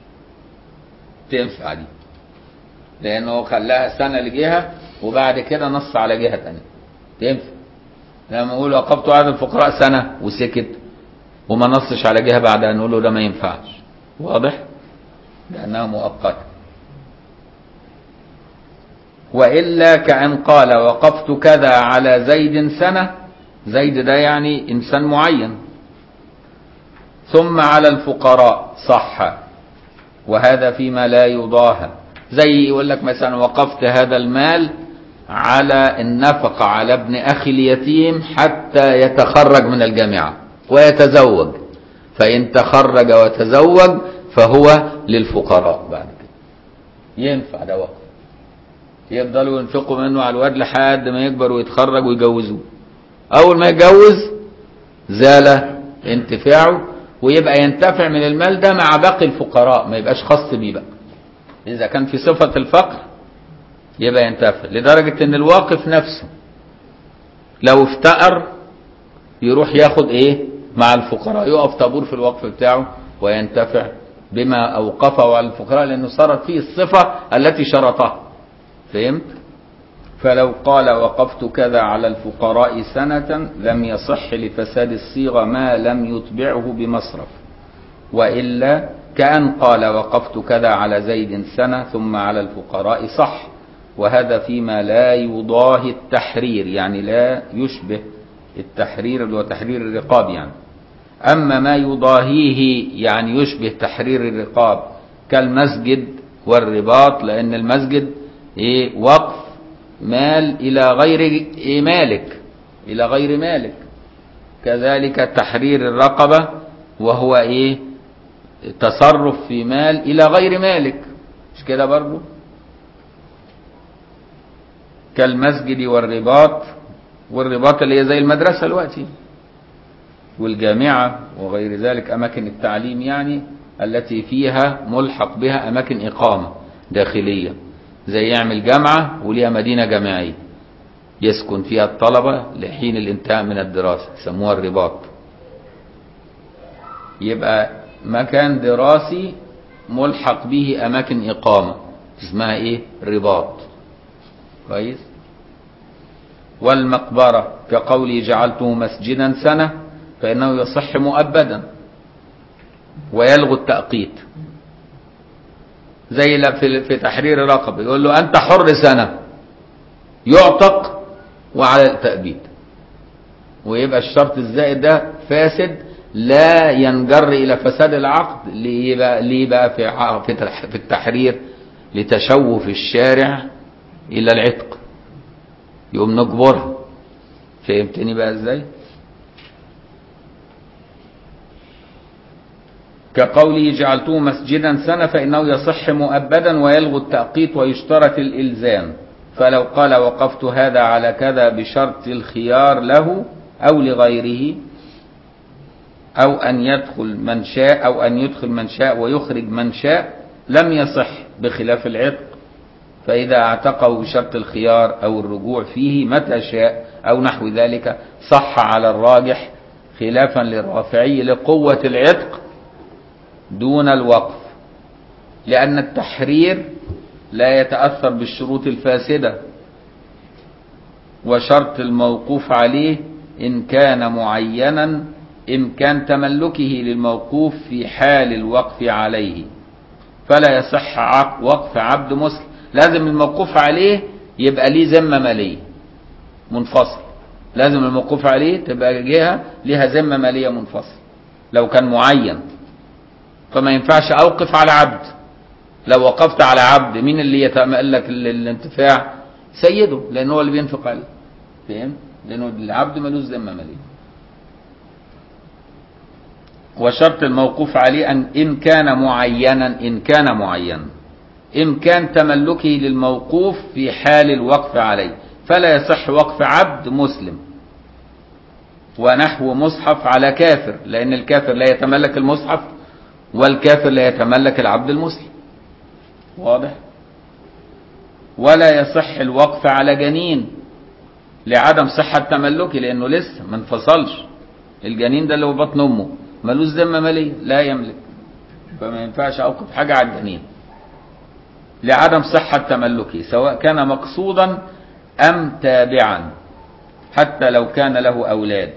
تنفع دي لأنه خلاها سنة لجهة وبعد كده نص على جهة تانية تنفع لما يقول وقفت على الفقراء سنة وسكت وما نصش على جهة بعدها نقول له ده ما ينفعش واضح لأنها مؤقتة وإلا كأن قال وقفت كذا على زيد سنة زيد ده يعني إنسان معين ثم على الفقراء صح وهذا فيما لا يضاهى زي يقول لك مثلا وقفت هذا المال على النفقة على ابن أخي اليتيم حتى يتخرج من الجامعة ويتزوج فإن تخرج وتزوج فهو للفقراء بعد كده ينفع ده وقف يفضلوا ينفقوا منه على الواد لحد ما يكبر ويتخرج ويجوزوه أول ما يتجوز زال انتفاعه ويبقى ينتفع من المال ده مع باقي الفقراء ما يبقاش خاص بيه بقى إذا كان في صفة الفقر يبقى ينتفع لدرجة إن الواقف نفسه لو افتقر يروح ياخد إيه مع الفقراء يقف طابور في الوقف بتاعه وينتفع بما أوقفه على الفقراء لأنه صارت فيه الصفة التي شرطها فهمت؟ فلو قال وقفت كذا على الفقراء سنة لم يصح لفساد الصيغة ما لم يتبعه بمصرف وإلا كأن قال وقفت كذا على زيد سنة ثم على الفقراء صح وهذا فيما لا يضاهي التحرير يعني لا يشبه التحرير اللي هو تحرير الرقاب يعني أما ما يضاهيه يعني يشبه تحرير الرقاب كالمسجد والرباط لأن المسجد إيه وقف مال إلى غير إيه مالك إلى غير مالك كذلك تحرير الرقبة وهو إيه تصرف في مال إلى غير مالك مش كده برضو كالمسجد والرباط والرباط اللي هي زي المدرسة دلوقتي والجامعة وغير ذلك أماكن التعليم يعني التي فيها ملحق بها أماكن إقامة داخلية زي يعمل جامعة وليها مدينة جامعية يسكن فيها الطلبة لحين الانتهاء من الدراسة يسموها الرباط يبقى مكان دراسي ملحق به أماكن إقامة اسمها إيه رباط كويس والمقبرة كقولي جعلته مسجدا سنة فإنه يصح مؤبدا ويلغو التأقيت زي لا في في تحرير رقبة يقول له أنت حر سنة يعتق وعلى التأبيد ويبقى الشرط الزائد ده فاسد لا ينجر إلى فساد العقد ليه بقى, ليه بقى في ع- في تح- في التحرير لتشوف الشارع إلى العتق يقوم نجبرها فهمتني بقى ازاي؟ كقوله جعلته مسجدا سنة فإنه يصح مؤبدا ويلغو التأقيت ويشترط الإلزام فلو قال وقفت هذا على كذا بشرط الخيار له أو لغيره أو أن يدخل من شاء أو أن يدخل من شاء ويخرج من شاء لم يصح بخلاف العتق فإذا اعتقه بشرط الخيار أو الرجوع فيه متى شاء أو نحو ذلك صح على الراجح خلافا للرافعي لقوة العتق دون الوقف لأن التحرير لا يتأثر بالشروط الفاسدة وشرط الموقوف عليه إن كان معينا إمكان تملكه للموقوف في حال الوقف عليه فلا يصح عق- وقف عبد مسلم لازم الموقوف عليه يبقى ليه ذمة مالية منفصل لازم الموقوف عليه تبقى جهة ليها ذمة مالية منفصل لو كان معين فما ينفعش أوقف على عبد لو وقفت على عبد مين اللي يتملك ال- الانتفاع سيده لأن هو اللي بينفق عليه فاهم لأنه العبد ملوش ذمة مالية وشرط الموقوف عليه أن إن كان معينا إن كان معينا إمكان تملكه للموقوف في حال الوقف عليه فلا يصح وقف عبد مسلم ونحو مصحف على كافر لأن الكافر لا يتملك المصحف والكافر لا يتملك العبد المسلم واضح ولا يصح الوقف على جنين لعدم صحة تملكه لأنه لسه ما انفصلش الجنين ده اللي هو بطن أمه ملوش ذمة مالية لا يملك فما ينفعش أوقف حاجة على الجنين لعدم صحة تملكه سواء كان مقصودا أم تابعا حتى لو كان له أولاد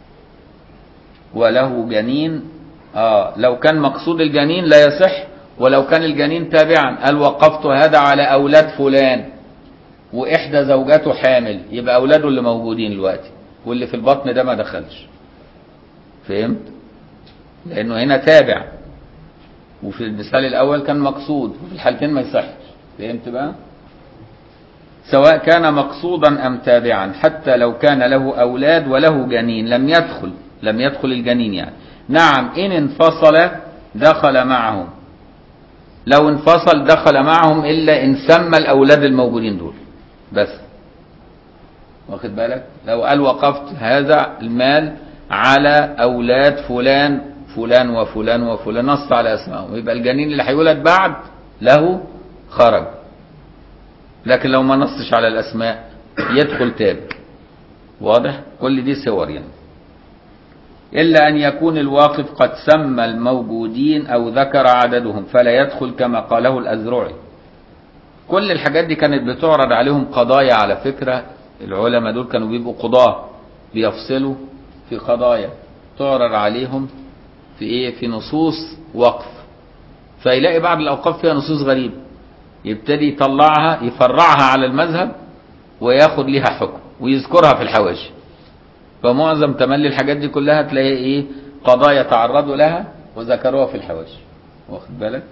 وله جنين آه لو كان مقصود الجنين لا يصح ولو كان الجنين تابعا قال وقفت هذا على أولاد فلان وإحدى زوجاته حامل يبقى أولاده اللي موجودين دلوقتي واللي في البطن ده ما دخلش فهمت؟ لأنه هنا تابع وفي المثال الأول كان مقصود وفي الحالتين ما يصحش فهمت بقى؟ سواء كان مقصودا أم تابعا حتى لو كان له أولاد وله جنين لم يدخل لم يدخل الجنين يعني نعم إن انفصل دخل معهم لو انفصل دخل معهم إلا إن سمى الأولاد الموجودين دول بس واخد بالك لو قال وقفت هذا المال على أولاد فلان فلان وفلان وفلان نص على أسمائهم يبقى الجنين اللي هيولد بعد له خرج لكن لو ما نصش على الأسماء يدخل تاب واضح كل دي صور يعني إلا أن يكون الواقف قد سمى الموجودين أو ذكر عددهم فلا يدخل كما قاله الأزرعي كل الحاجات دي كانت بتعرض عليهم قضايا على فكرة العلماء دول كانوا بيبقوا قضاة بيفصلوا في قضايا تعرض عليهم في ايه في نصوص وقف فيلاقي بعض الاوقاف فيها نصوص غريبه يبتدي يطلعها يفرعها على المذهب وياخد ليها حكم ويذكرها في الحواشي فمعظم تملي الحاجات دي كلها تلاقي ايه قضايا تعرضوا لها وذكروها في الحواشي واخد بالك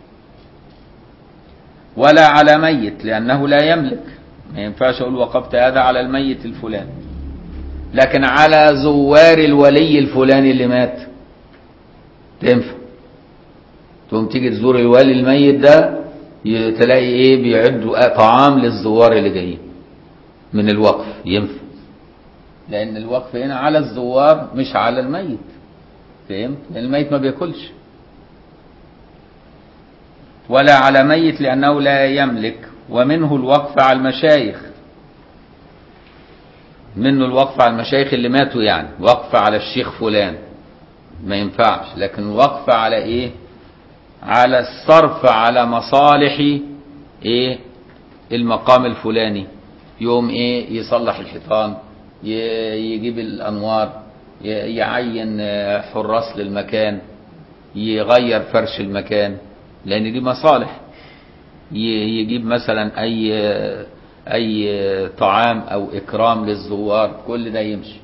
ولا على ميت لأنه لا يملك ما ينفعش أقول وقفت هذا على الميت الفلاني لكن على زوار الولي الفلاني اللي مات تنفع تقوم تيجي تزور الولي الميت ده ي- تلاقي ايه بيعدوا طعام للزوار اللي جايين من الوقف ينفع لأن الوقف هنا على الزوار مش على الميت فهمت؟ لأن الميت ما بياكلش ولا على ميت لأنه لا يملك ومنه الوقف على المشايخ منه الوقف على المشايخ اللي ماتوا يعني وقف على الشيخ فلان ما ينفعش لكن وقف على ايه على الصرف على مصالح ايه المقام الفلاني يوم ايه يصلح الحيطان ي- يجيب الانوار ي- يعين آه، حراس للمكان يغير فرش المكان لان دي مصالح ي- يجيب مثلا اي اي طعام او اكرام للزوار كل ده يمشي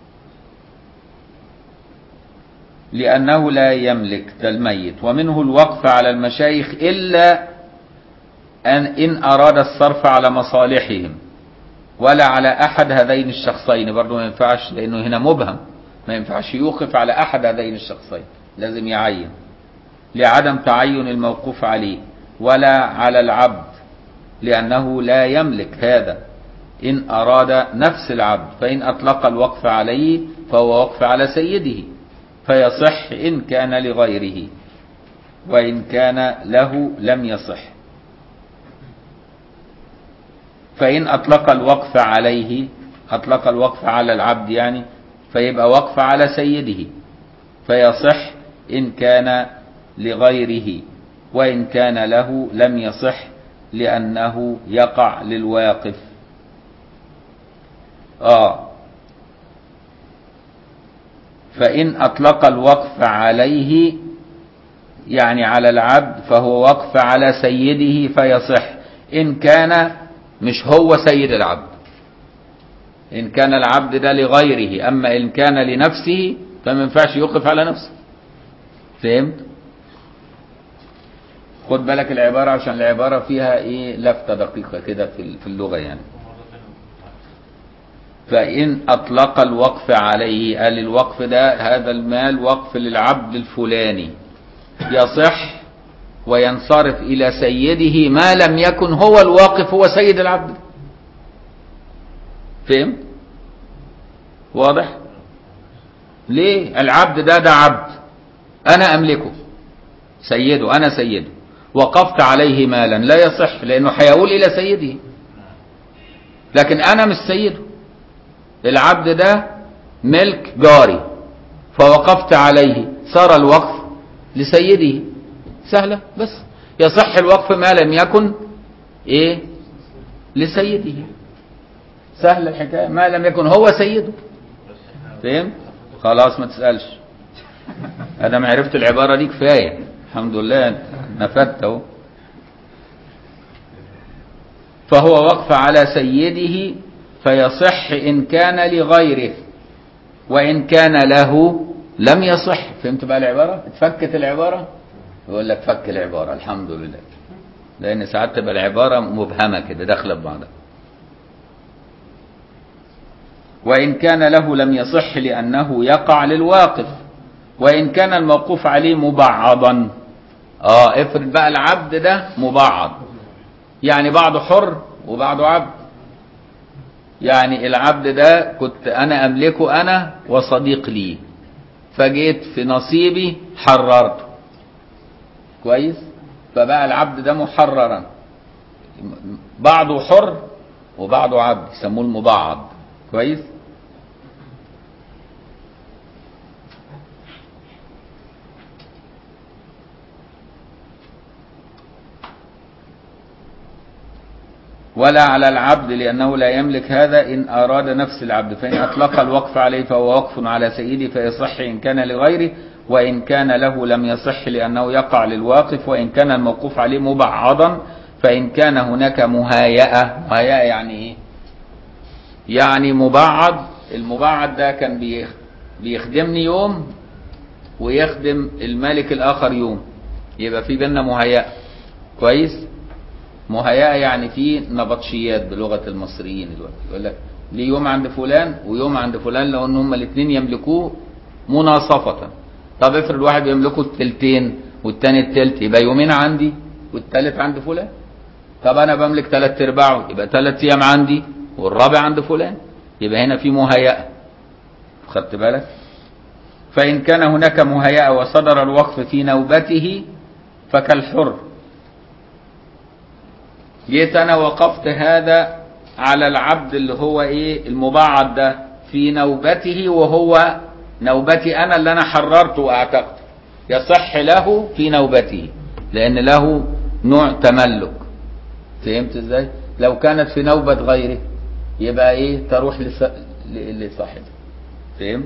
لانه لا يملك ده الميت ومنه الوقف على المشايخ الا ان ان اراد الصرف على مصالحهم ولا على احد هذين الشخصين برضه ما ينفعش لانه هنا مبهم ما ينفعش يوقف على احد هذين الشخصين لازم يعين لعدم تعين الموقوف عليه ولا على العبد لأنه لا يملك هذا إن أراد نفس العبد فإن أطلق الوقف عليه فهو وقف على سيده فيصح إن كان لغيره وإن كان له لم يصح فإن أطلق الوقف عليه أطلق الوقف على العبد يعني فيبقى وقف على سيده فيصح إن كان لغيره وإن كان له لم يصح لأنه يقع للواقف آه فإن أطلق الوقف عليه يعني على العبد فهو وقف على سيده فيصح إن كان مش هو سيد العبد إن كان العبد ده لغيره أما إن كان لنفسه فما ينفعش يوقف على نفسه فهمت؟ خد بالك العبارة عشان العبارة فيها ايه لفتة دقيقة كده في في اللغة يعني فإن أطلق الوقف عليه قال الوقف ده هذا المال وقف للعبد الفلاني يصح وينصرف إلى سيده ما لم يكن هو الواقف هو سيد العبد فهم واضح ليه العبد ده ده عبد أنا أملكه سيده أنا سيده وقفت عليه مالا لا يصح لأنه هيقول إلى سيده لكن أنا مش سيده العبد ده ملك جاري فوقفت عليه صار الوقف لسيده سهلة بس يصح الوقف ما لم يكن ايه لسيده سهلة الحكاية ما لم يكن هو سيده فهمت خلاص ما تسألش أنا ما عرفت العبارة دي كفاية الحمد لله نفدت اهو فهو وقف على سيده فيصح إن كان لغيره وإن كان له لم يصح فهمت بقى العبارة اتفكت العبارة يقول لك فك العبارة الحمد لله لأن ساعات تبقى العبارة مبهمة كده داخلة ببعضها وإن كان له لم يصح لأنه يقع للواقف وإن كان الموقوف عليه مبعضا اه افرض بقى العبد ده مبعض يعني بعضه حر وبعضه عبد يعني العبد ده كنت انا املكه انا وصديق لي فجيت في نصيبي حررته كويس فبقى العبد ده محررا بعضه حر وبعضه عبد يسموه المبعض كويس ولا على العبد لأنه لا يملك هذا إن أراد نفس العبد فإن أطلق الوقف عليه فهو وقف على سيده فيصح إن كان لغيره وإن كان له لم يصح لأنه يقع للواقف وإن كان الموقوف عليه مبعضا فإن كان هناك مهايئة مهايئة يعني إيه يعني مبعض المبعض ده كان بيخ- بيخدمني يوم ويخدم الملك الآخر يوم يبقى في بيننا مهيئة كويس مهيئة يعني في نبطشيات بلغة المصريين دلوقتي يقول لك ليه يوم عند فلان ويوم عند فلان لو ان هما الاثنين يملكوه مناصفة طب افرض واحد يملكه التلتين والتاني التلت يبقى يومين عندي والتالت عند فلان طب انا بملك تلات ارباعه يبقى تلات ايام عندي والرابع عند فلان يبقى هنا في مهيئة خدت بالك فإن كان هناك مهيئة وصدر الوقف في نوبته فكالحر جيت أنا وقفت هذا على العبد اللي هو إيه المبعض ده في نوبته وهو نوبتي أنا اللي أنا حررته وأعتقته يصح له في نوبته لأن له نوع تملك فهمت ازاي؟ لو كانت في نوبة غيره يبقى ايه تروح لص... ل- لصاحبه فهمت؟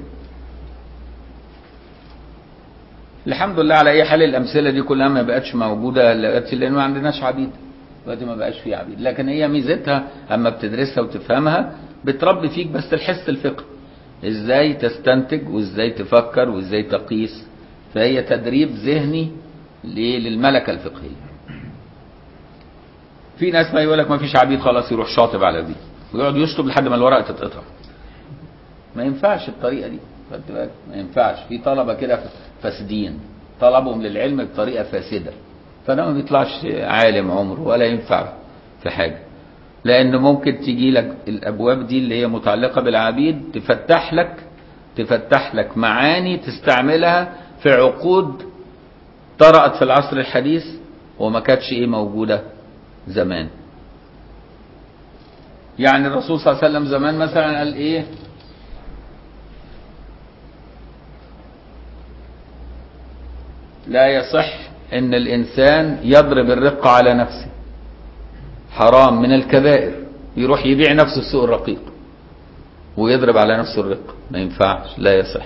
الحمد لله على اي حال الامثله دي كلها ما بقتش موجوده دلوقتي لان ما عندناش عبيد دلوقتي ما بقاش في عبيد لكن هي ميزتها اما بتدرسها وتفهمها بتربي فيك بس الحس الفقهي ازاي تستنتج وازاي تفكر وازاي تقيس فهي تدريب ذهني ل- للملكه الفقهيه في ناس ما يقول لك ما فيش عبيد خلاص يروح شاطب على دي ويقعد يشطب لحد ما الورقه تتقطع ما ينفعش الطريقه دي خدت بالك ما ينفعش في طلبه كده فاسدين طلبهم للعلم بطريقه فاسده فده ما بيطلعش عالم عمره ولا ينفع في حاجه لان ممكن تيجي لك الابواب دي اللي هي متعلقه بالعبيد تفتح لك تفتح لك معاني تستعملها في عقود طرأت في العصر الحديث وما كانتش ايه موجوده زمان يعني الرسول صلى الله عليه وسلم زمان مثلا قال ايه لا يصح ان الانسان يضرب الرق على نفسه حرام من الكبائر يروح يبيع نفسه في سوق الرقيق ويضرب على نفسه الرق ما ينفعش لا يصح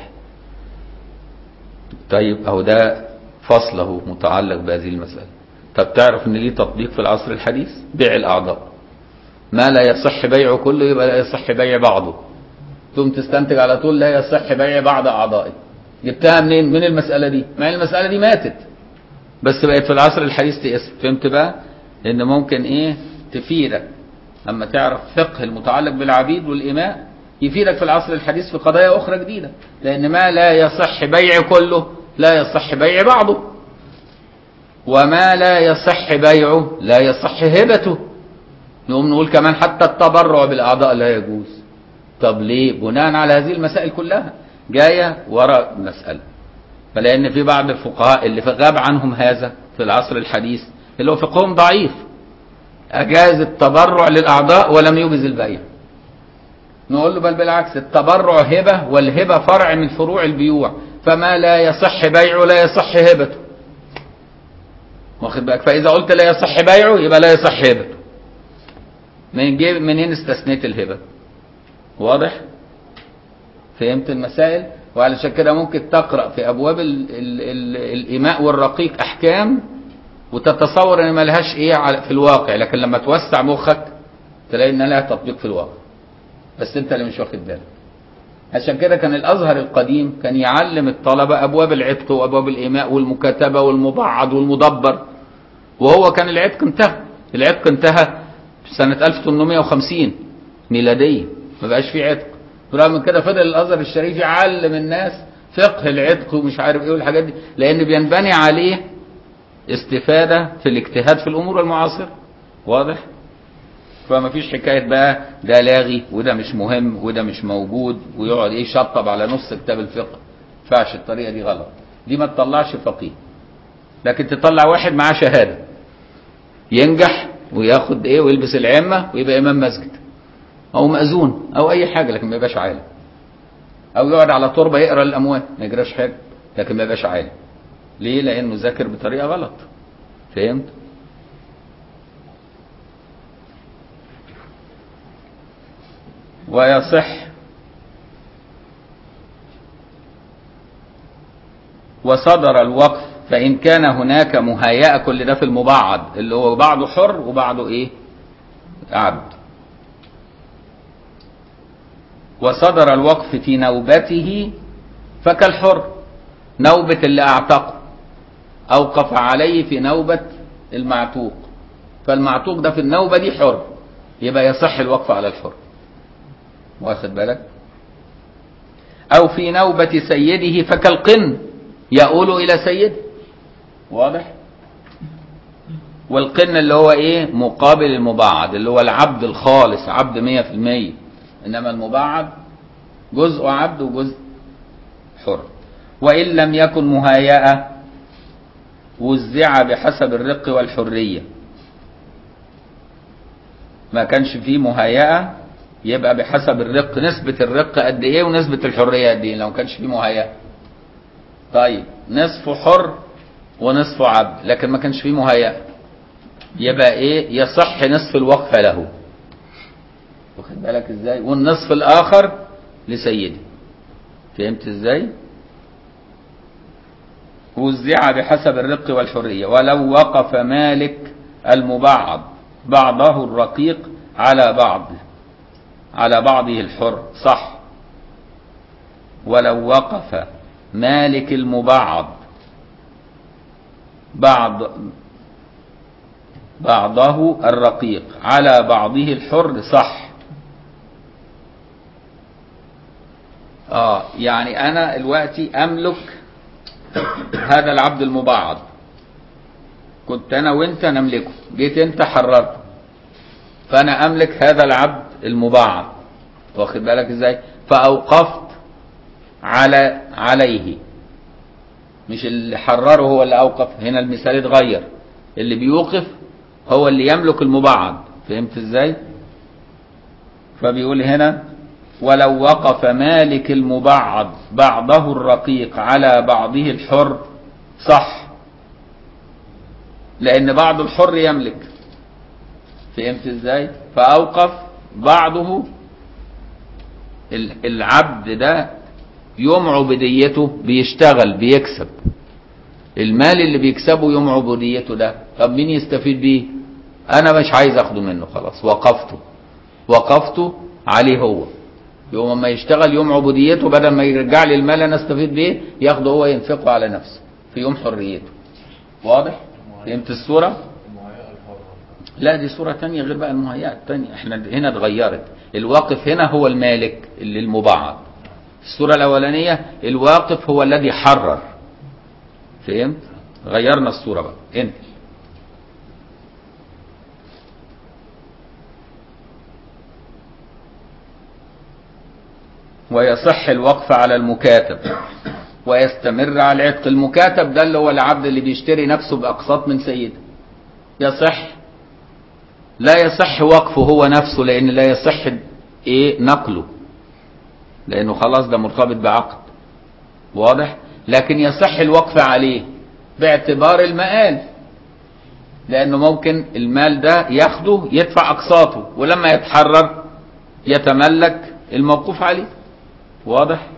طيب اهو ده فصله متعلق بهذه المسألة طب تعرف ان ليه تطبيق في العصر الحديث بيع الاعضاء ما لا يصح بيعه كله يبقى لا يصح بيع بعضه ثم تستنتج على طول لا يصح بيع بعض اعضائه جبتها منين من المسألة دي ما هي المسألة دي ماتت بس بقت في العصر الحديث تقسم فهمت بقى ان ممكن ايه تفيدك اما تعرف فقه المتعلق بالعبيد والاماء يفيدك في العصر الحديث في قضايا اخرى جديدة لان ما لا يصح بيع كله لا يصح بيع بعضه وما لا يصح بيعه لا يصح هبته نقوم نقول كمان حتى التبرع بالاعضاء لا يجوز طب ليه بناء على هذه المسائل كلها جايه وراء المساله فلان في بعض الفقهاء اللي غاب عنهم هذا في العصر الحديث اللي هو فقههم ضعيف اجاز التبرع للاعضاء ولم يجز البيع نقول له بل بالعكس التبرع هبه والهبه فرع من فروع البيوع فما لا يصح بيعه لا يصح هبته واخد بالك فاذا قلت لا يصح بيعه يبقى لا يصح هبته من جيب منين استثنيت الهبه واضح فهمت المسائل وعلشان كده ممكن تقرا في ابواب ال ال ال الاماء والرقيق احكام وتتصور ان ملهاش ايه على- في الواقع لكن لما توسع مخك تلاقي ان لها تطبيق في الواقع بس انت اللي مش واخد بالك عشان كده كان الازهر القديم كان يعلم الطلبه ابواب العتق وابواب الاماء والمكاتبه والمبعض والمدبر وهو كان العتق انتهى العتق انتهى سنه 1850 ميلاديه ما بقاش فيه عتق رغم من كده فضل الازهر الشريف يعلم الناس فقه العتق ومش عارف ايه والحاجات دي لان بينبني عليه استفاده في الاجتهاد في الامور المعاصره واضح فما فيش حكايه بقى ده لاغي وده مش مهم وده مش موجود ويقعد ايه يشطب على نص كتاب الفقه ما ينفعش الطريقه دي غلط دي ما تطلعش فقيه لكن تطلع واحد معاه شهاده ينجح وياخد ايه ويلبس العمه ويبقى امام مسجد او مأذون او اي حاجه لكن ما يبقاش عالم او يقعد على تربه يقرا الاموال ما يجراش حاجه لكن ما يبقاش عالم ليه لانه ذاكر بطريقه غلط فهمت ويصح وصدر الوقف فإن كان هناك مهيئة كل ده في المبعض اللي هو بعضه حر وبعضه إيه عبد وصدر الوقف في نوبته فكالحر نوبة اللي أعتقه أوقف عليه في نوبة المعتوق فالمعتوق ده في النوبة دي حر يبقى يصح الوقف على الحر واخد بالك أو في نوبة سيده فكالقن يؤول إلى سيده واضح والقن اللي هو ايه مقابل المبعد اللي هو العبد الخالص عبد مية في المية انما المبعد جزء عبد وجزء حر وان لم يكن مهيئة وزع بحسب الرق والحرية ما كانش فيه مهيئة يبقى بحسب الرق نسبة الرق قد ايه ونسبة الحرية قد ايه لو ما كانش فيه مهيئة طيب نصفه حر ونصفه عبد لكن ما كانش فيه مهيئة يبقى ايه يصح نصف الوقف له واخد بالك ازاي والنصف الاخر لسيده فهمت ازاي وزع بحسب الرق والحرية ولو وقف مالك المبعض بعضه الرقيق على بعض على بعضه الحر صح ولو وقف مالك المبعض بعض بعضه الرقيق على بعضه الحر صح اه يعني انا دلوقتي املك هذا العبد المبعض كنت انا وانت نملكه جيت انت حررته فانا املك هذا العبد المبعض واخد بالك ازاي فاوقفت على عليه مش اللي حرره هو اللي اوقف هنا المثال اتغير اللي بيوقف هو اللي يملك المبعض فهمت ازاي فبيقول هنا ولو وقف مالك المبعض بعضه الرقيق على بعضه الحر صح لان بعض الحر يملك فهمت ازاي فاوقف بعضه العبد ده يوم عبوديته بيشتغل بيكسب المال اللي بيكسبه يوم عبوديته ده طب مين يستفيد بيه انا مش عايز اخده منه خلاص وقفته وقفته عليه هو يوم ما يشتغل يوم عبوديته بدل ما يرجع لي المال انا استفيد بيه ياخده هو ينفقه على نفسه في يوم حريته واضح فهمت الصورة المهيئة الحرة لا دي صورة تانية غير بقى المهيئات التانية احنا هنا اتغيرت الواقف هنا هو المالك اللي المبعض الصورة الأولانية الواقف هو الذي حرر فهمت غيرنا الصورة بقى انت ويصح الوقف على المكاتب ويستمر على العتق المكاتب ده اللي هو العبد اللي بيشتري نفسه بأقساط من سيده يصح لا يصح وقفه هو نفسه لأن لا يصح ايه نقله لأنه خلاص ده مرتبط بعقد واضح لكن يصح الوقف عليه باعتبار المآل لأنه ممكن المال ده ياخده يدفع أقساطه ولما يتحرر يتملك الموقوف عليه واضح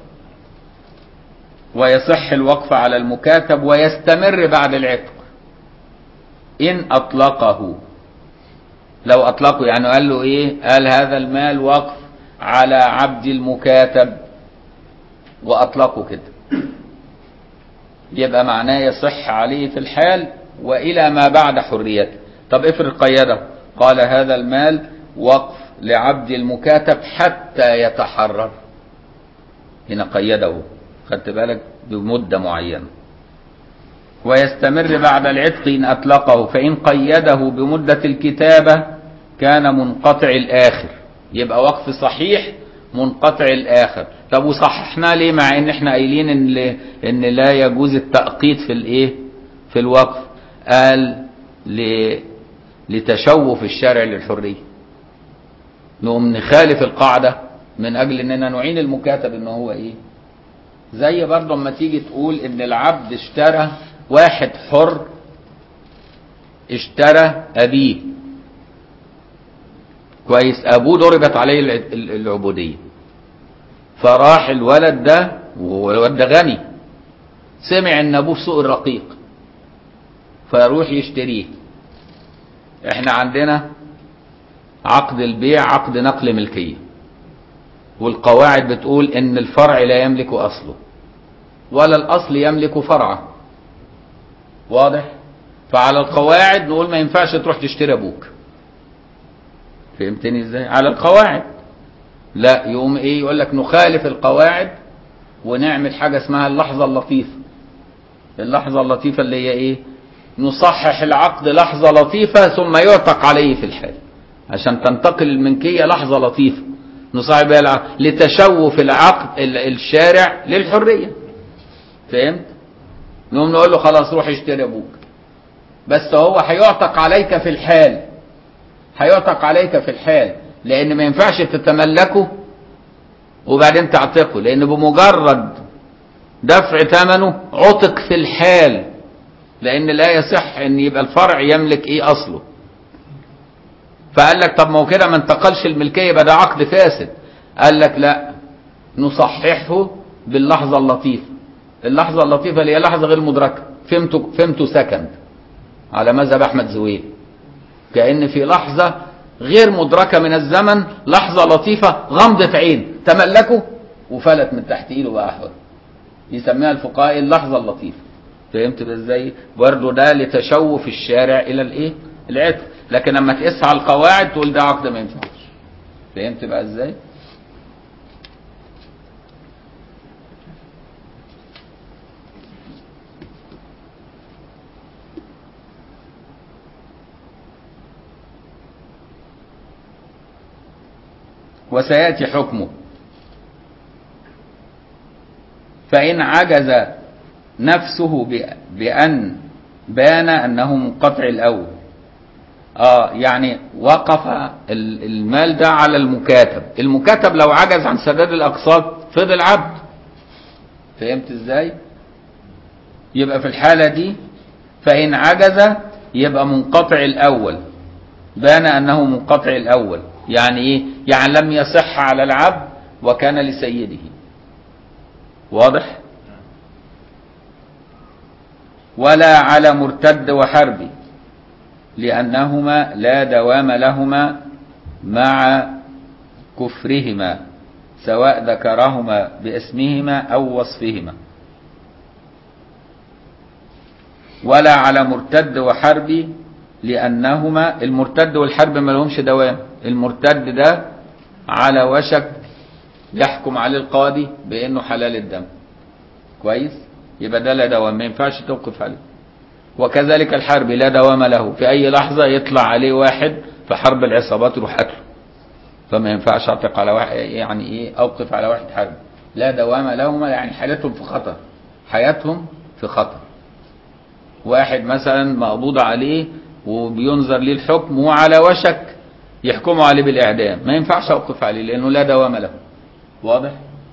ويصح الوقف على المكاتب ويستمر بعد العتق إن أطلقه لو أطلقه يعني قال له إيه قال هذا المال وقف على عبد المكاتب وأطلقه كده يبقى معناه يصح عليه في الحال وإلى ما بعد حريته طب افرض قيده قال هذا المال وقف لعبد المكاتب حتى يتحرر هنا قيده خدت بالك بمدة معينة ويستمر بعد العتق إن أطلقه فإن قيده بمدة الكتابة كان منقطع الآخر يبقى وقف صحيح منقطع الآخر طب وصححناه ليه مع ان احنا قايلين ان ان لا يجوز التأقيت في الايه في الوقف قال ل... لتشوف الشارع للحرية نقوم نخالف القاعدة من اجل اننا نعين المكاتب ان هو ايه زي برضه اما تيجي تقول ان العبد اشترى واحد حر اشترى ابيه كويس ابوه ضربت عليه الع- ال- العبوديه فراح الولد ده والولد ده غني سمع ان ابوه في سوق الرقيق فيروح يشتريه احنا عندنا عقد البيع عقد نقل ملكية والقواعد بتقول ان الفرع لا يملك اصله ولا الاصل يملك فرعه واضح فعلى القواعد نقول ما ينفعش تروح تشتري ابوك فهمتني ازاي على القواعد لا يقوم ايه يقول لك نخالف القواعد ونعمل حاجة اسمها اللحظة اللطيفة اللحظة اللطيفة اللي هي ايه نصحح العقد لحظة لطيفة ثم يعتق عليه في الحال عشان تنتقل الملكية لحظة لطيفة نصحح بها العقد لتشوف العقد ال- الشارع للحرية فهمت نقوم نقول له خلاص روح اشتري ابوك بس هو هيعتق عليك في الحال هيعتق عليك في الحال لان ما ينفعش تتملكه وبعدين تعتقه لان بمجرد دفع ثمنه عتق في الحال لان لا يصح ان يبقى الفرع يملك ايه اصله فقال لك طب ما هو كده ما انتقلش الملكيه يبقى ده عقد فاسد قال لك لا نصححه باللحظه اللطيفه اللحظه اللطيفه اللي هي لحظه غير مدركه فهمته فهمته سكند على مذهب احمد زويل كأن في لحظة غير مدركة من الزمن لحظة لطيفة غمضة عين تملكه وفلت من تحت ايده بقى احول يسميها الفقهاء اللحظة اللطيفة فهمت بقى ازاي برضه ده لتشوف الشارع الى الايه العتق لكن لما تقيس على القواعد تقول ده عقد ما ينفعش فهمت بقى ازاي وسيأتي حكمه فإن عجز نفسه ب- بأن بان أنه منقطع الأول آه يعني وقف ال- المال ده على المكاتب المكاتب لو عجز عن سداد الأقساط فضل عبد فهمت ازاي يبقى في الحالة دي فإن عجز يبقى منقطع الأول بان أنه منقطع الأول يعني إيه يعني لم يصح على العبد وكان لسيده واضح ولا على مرتد وحربي لأنهما لا دوام لهما مع كفرهما سواء ذكرهما باسمهما أو وصفهما ولا على مرتد وحربي لأنهما المرتد والحرب ما لهمش دوام المرتد ده على وشك يحكم عليه القاضي بأنه حلال الدم كويس يبقى ده لا دوام ما ينفعش توقف عليه وكذلك الحرب لا دوام له في أي لحظة يطلع عليه واحد في حرب العصابات يروح قتله فما ينفعش أعتق على واحد يعني إيه أوقف على واحد حرب لا دوام لهما يعني حياتهم في خطر حياتهم في خطر واحد مثلا مقبوض عليه وبينظر ليه الحكم وعلى وشك يحكموا عليه بالإعدام ما ينفعش أوقف عليه لأنه لا دوام له واضح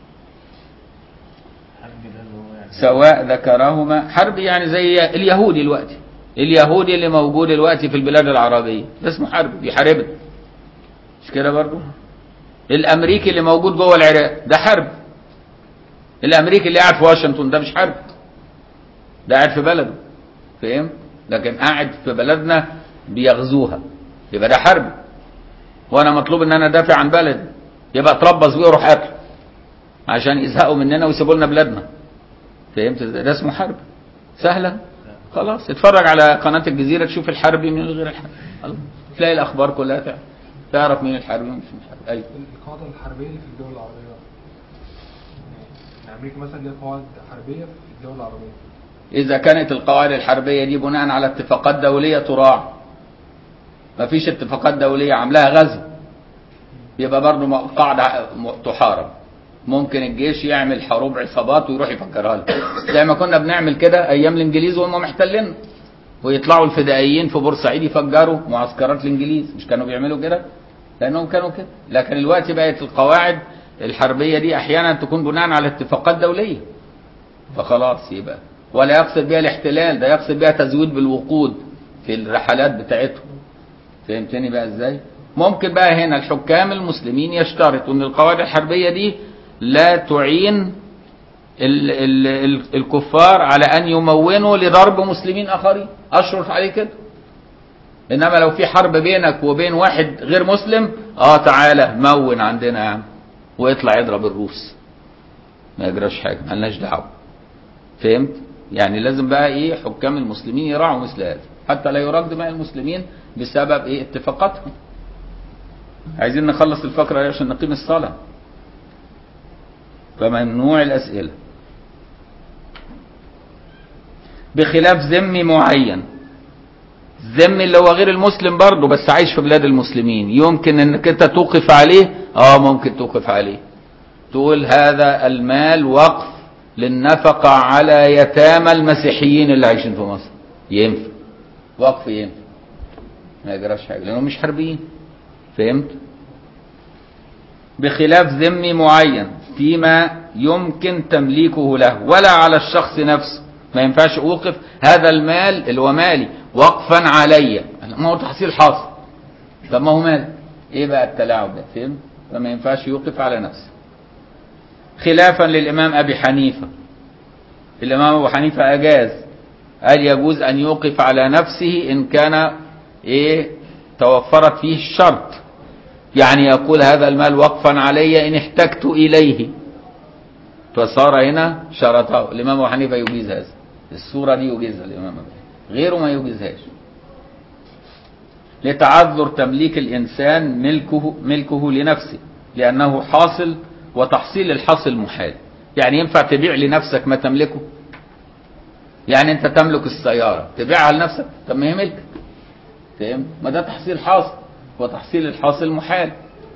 حرب ده اللي هو يعني سواء ذكرهما حرب يعني زي اليهودي دلوقتي اليهودي اللي موجود دلوقتي في البلاد العربية ده اسمه حرب بيحاربنا مش كده برضو الامريكي اللي موجود جوه العراق ده حرب الامريكي اللي قاعد في واشنطن ده مش حرب ده قاعد في بلده فاهم لكن قاعد في بلدنا بيغزوها يبقى ده حرب وانا مطلوب ان انا دافع عن بلدي يبقى اتربص بيه واروح قتله عشان يزهقوا مننا ويسيبوا لنا بلادنا فهمت ازاي ده اسمه حرب سهله خلاص اتفرج على قناه الجزيره تشوف الحربي من غير الحرب خلاص. تلاقي الاخبار كلها تعرف تعرف مين الحربي ومين مش الحربي ايوه القاعدة الحربية اللي في الدول العربية يعني أمريكا مثلا ليها قواعد حربية في الدول العربية إذا كانت القواعد الحربية دي بناء على اتفاقات دولية تراعى مفيش اتفاقات دولية عاملاها غزو يبقى برضه م- قاعدة م- تحارب ممكن الجيش يعمل حروب عصابات ويروح يفجرها لك زي ما كنا بنعمل كده أيام الإنجليز وهم محتلين ويطلعوا الفدائيين في بورسعيد يفجروا معسكرات الإنجليز مش كانوا بيعملوا كده لأنهم كانوا كده لكن الوقت بقت القواعد الحربية دي أحيانا تكون بناء على اتفاقات دولية فخلاص يبقى ولا يقصد بها الاحتلال ده يقصد بها تزويد بالوقود في الرحلات بتاعتهم فهمتني بقى ازاي ممكن بقى هنا الحكام المسلمين يشترطوا ان القواعد الحربية دي لا تعين ال ال ال الكفار على ان يمونوا لضرب مسلمين اخرين اشرف عليه كده انما لو في حرب بينك وبين واحد غير مسلم اه تعالى مون عندنا يا عم واطلع يضرب الروس ما يجراش حاجه مالناش دعوه فهمت يعني لازم بقى ايه حكام المسلمين يراعوا مثل هذا حتى لا يراد دماء المسلمين بسبب ايه اتفاقاتهم عايزين نخلص الفقره دي عشان نقيم الصلاه فممنوع الاسئله بخلاف ذمي معين ذمي اللي هو غير المسلم برضه بس عايش في بلاد المسلمين يمكن انك انت توقف عليه اه ممكن توقف عليه تقول هذا المال وقف للنفقة على يتامى المسيحيين اللي عايشين في مصر ينفع وقف ينفع ما يجراش حاجة لأنهم مش حربيين فهمت بخلاف ذمي معين فيما يمكن تمليكه له ولا على الشخص نفسه ما ينفعش اوقف هذا المال اللي هو مالي وقفا علي ما هو تحصيل حاصل طب ما هو مال ايه بقى التلاعب ده فهمت فما ينفعش يوقف على نفسه خلافا للامام ابي حنيفه الامام ابو حنيفه اجاز قال يجوز ان يوقف على نفسه ان كان ايه توفرت فيه الشرط يعني يقول هذا المال وقفا علي ان احتجت اليه فصار هنا شرطه الامام ابو حنيفه يجيز هذا الصوره دي يجيزها الامام ابو حنيفه غيره ما يجيزهاش لتعذر تمليك الانسان ملكه ملكه لنفسه لانه حاصل وتحصيل الحاصل محال يعني ينفع تبيع لنفسك ما تملكه يعني انت تملك السياره تبيعها لنفسك طب ما هي ملكك فاهم ما ده تحصيل حاصل وتحصيل الحاصل محال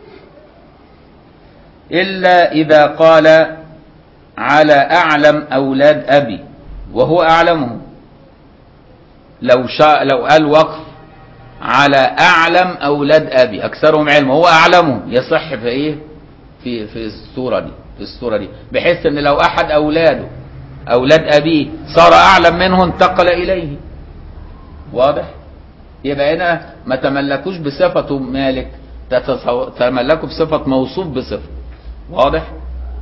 الا اذا قال على اعلم اولاد ابي وهو اعلمهم لو شاء لو قال وقف على اعلم اولاد ابي اكثرهم علما هو اعلمهم يصح في ايه في في الصوره دي في الصوره دي بحيث ان لو احد اولاده اولاد ابيه صار اعلم منه انتقل اليه واضح يبقى هنا ما تملكوش بصفته مالك تتصو... تملكوا بصفه موصوف بصفه واضح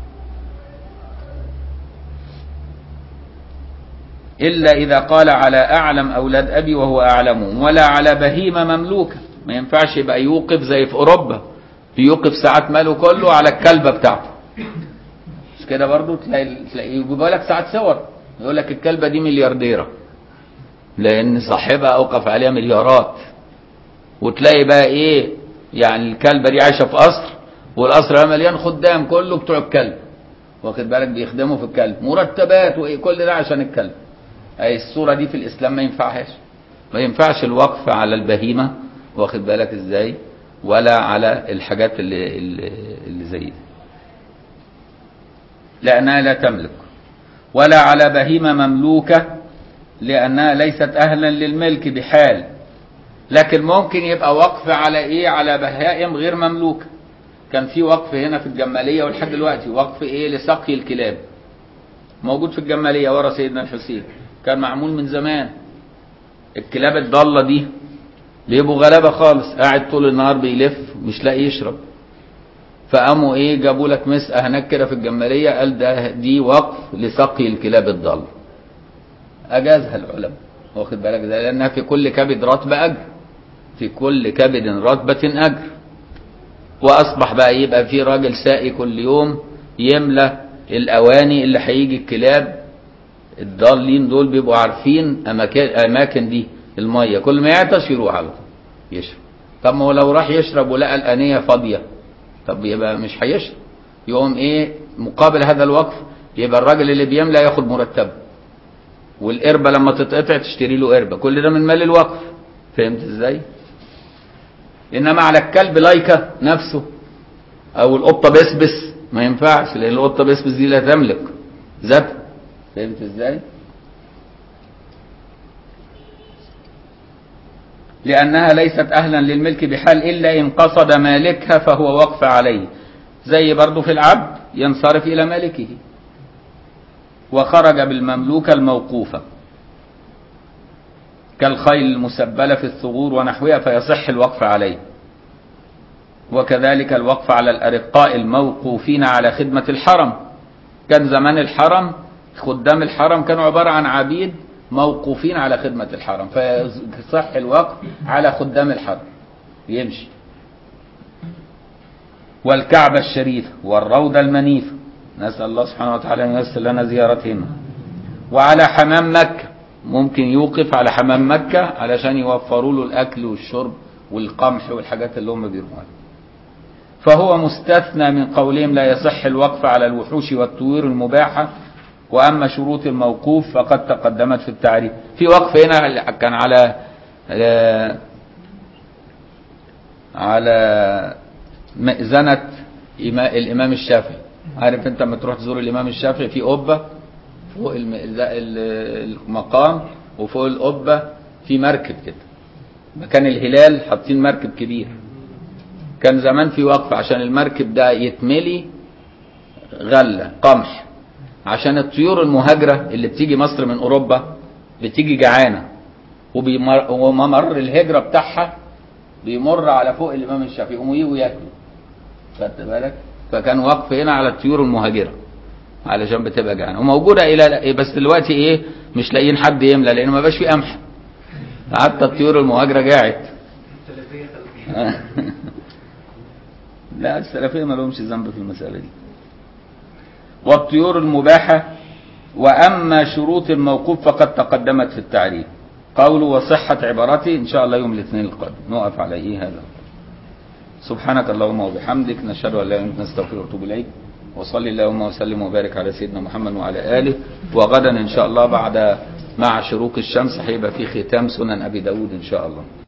إلا إذا قال على أعلم أولاد أبي وهو أعلمهم ولا على بهيمة مملوكة ما ينفعش يبقى يوقف زي في أوروبا بيوقف ساعات ماله كله على الكلبة بتاعته مش كده برضو تلاقي, تلاقي يجيبوا لك ساعات صور يقول لك الكلبة دي مليارديرة لأن صاحبها أوقف عليها مليارات وتلاقي بقى إيه يعني الكلبة دي عايشة في قصر والقصر ده مليان خدام كله بتوع الكلب واخد بالك بيخدموا في الكلب مرتبات وايه كل ده عشان الكلب اي الصوره دي في الاسلام ما ينفعهاش ما ينفعش الوقف على البهيمه واخد بالك ازاي ولا على الحاجات اللي اللي, اللي زي دي لانها لا تملك ولا على بهيمه مملوكه لانها ليست اهلا للملك بحال لكن ممكن يبقى وقف على ايه على بهائم غير مملوكه كان في وقف هنا في الجماليه ولحد دلوقتي وقف ايه لسقي الكلاب موجود في الجماليه ورا سيدنا الحسين كان معمول من زمان الكلاب الضاله دي بيبقوا غلابه خالص قاعد طول النهار بيلف مش لاقي يشرب فقاموا ايه جابوا لك مسقه هناك كده في الجماليه قال ده دي وقف لسقي الكلاب الضاله اجازها العلماء واخد بالك ده لانها في كل كبد رطبه اجر في كل كبد رطبه اجر واصبح بقى يبقى في راجل ساقي كل يوم يملى الاواني اللي هيجي الكلاب الضالين دول بيبقوا عارفين اماكن اماكن دي الميه كل ما يعطش يروح على طول يشرب طب ما هو لو راح يشرب ولقى الانيه فاضيه طب يبقى مش هيشرب يقوم ايه مقابل هذا الوقف يبقى الراجل اللي بيملى ياخد مرتبه والقربه لما تتقطع تشتري له قربه كل ده من مال الوقف فهمت ازاي انما على الكلب لايكا نفسه او القطه بسبس ما ينفعش لان القطه بسبس دي لا تملك ذاتها فهمت ازاي لانها ليست اهلا للملك بحال الا ان قصد مالكها فهو وقف عليه زي برضه في العبد ينصرف الى مالكه وخرج بالمملوكه الموقوفه كالخيل المسبلة في الثغور ونحوها فيصح الوقف عليه وكذلك الوقف على الأرقاء الموقوفين على خدمة الحرم كان زمان الحرم خدام الحرم كانوا عبارة عن عبيد موقوفين على خدمة الحرم فصح الوقف على خدام الحرم يمشي والكعبة الشريفة والروضة المنيفة نسأل الله سبحانه وتعالى أن ييسر لنا زيارتهما وعلى حمام مكة ممكن يوقف على حمام مكة علشان يوفروا له الأكل والشرب والقمح والحاجات اللي هم بيروحوها فهو مستثنى من قولهم لا يصح الوقف على الوحوش والطيور المباحة وأما شروط الموقوف فقد تقدمت في التعريف في وقف هنا كان على آه، على مئذنة إما- الإمام الشافعي عارف أنت لما تروح تزور الإمام الشافعي في قبة فوق الم- ال- ال- المقام وفوق القبة في مركب كده مكان الهلال حاطين مركب كبير كان زمان في وقف عشان المركب ده يتملي غلة قمح عشان الطيور المهاجرة اللي بتيجي مصر من أوروبا بتيجي جعانة وبيمر وممر الهجرة بتاعها بيمر على فوق الإمام الشافعي يقوموا يجوا ياكلوا خدت بالك فكان وقف هنا على الطيور المهاجرة علشان بتبقى جعانة وموجودة إلى بس دلوقتي إيه مش لاقيين حد يملى لأن ما بقاش في قمح حتى الطيور المهاجرة جاعت لا السلفية ما لهمش ذنب في المسألة دي والطيور المباحة وأما شروط الموقوف فقد تقدمت في التعريف قوله وصحة عبارته إن شاء الله يوم الاثنين القادم نقف على إيه هذا سبحانك اللهم وبحمدك نشهد أن لا إله إلا أنت نستغفرك ونتوب إليك وصلي اللهم وسلم وبارك على سيدنا محمد وعلى آله وغدا إن شاء الله بعد مع شروق الشمس هيبقى في ختام سنن أبي داود إن شاء الله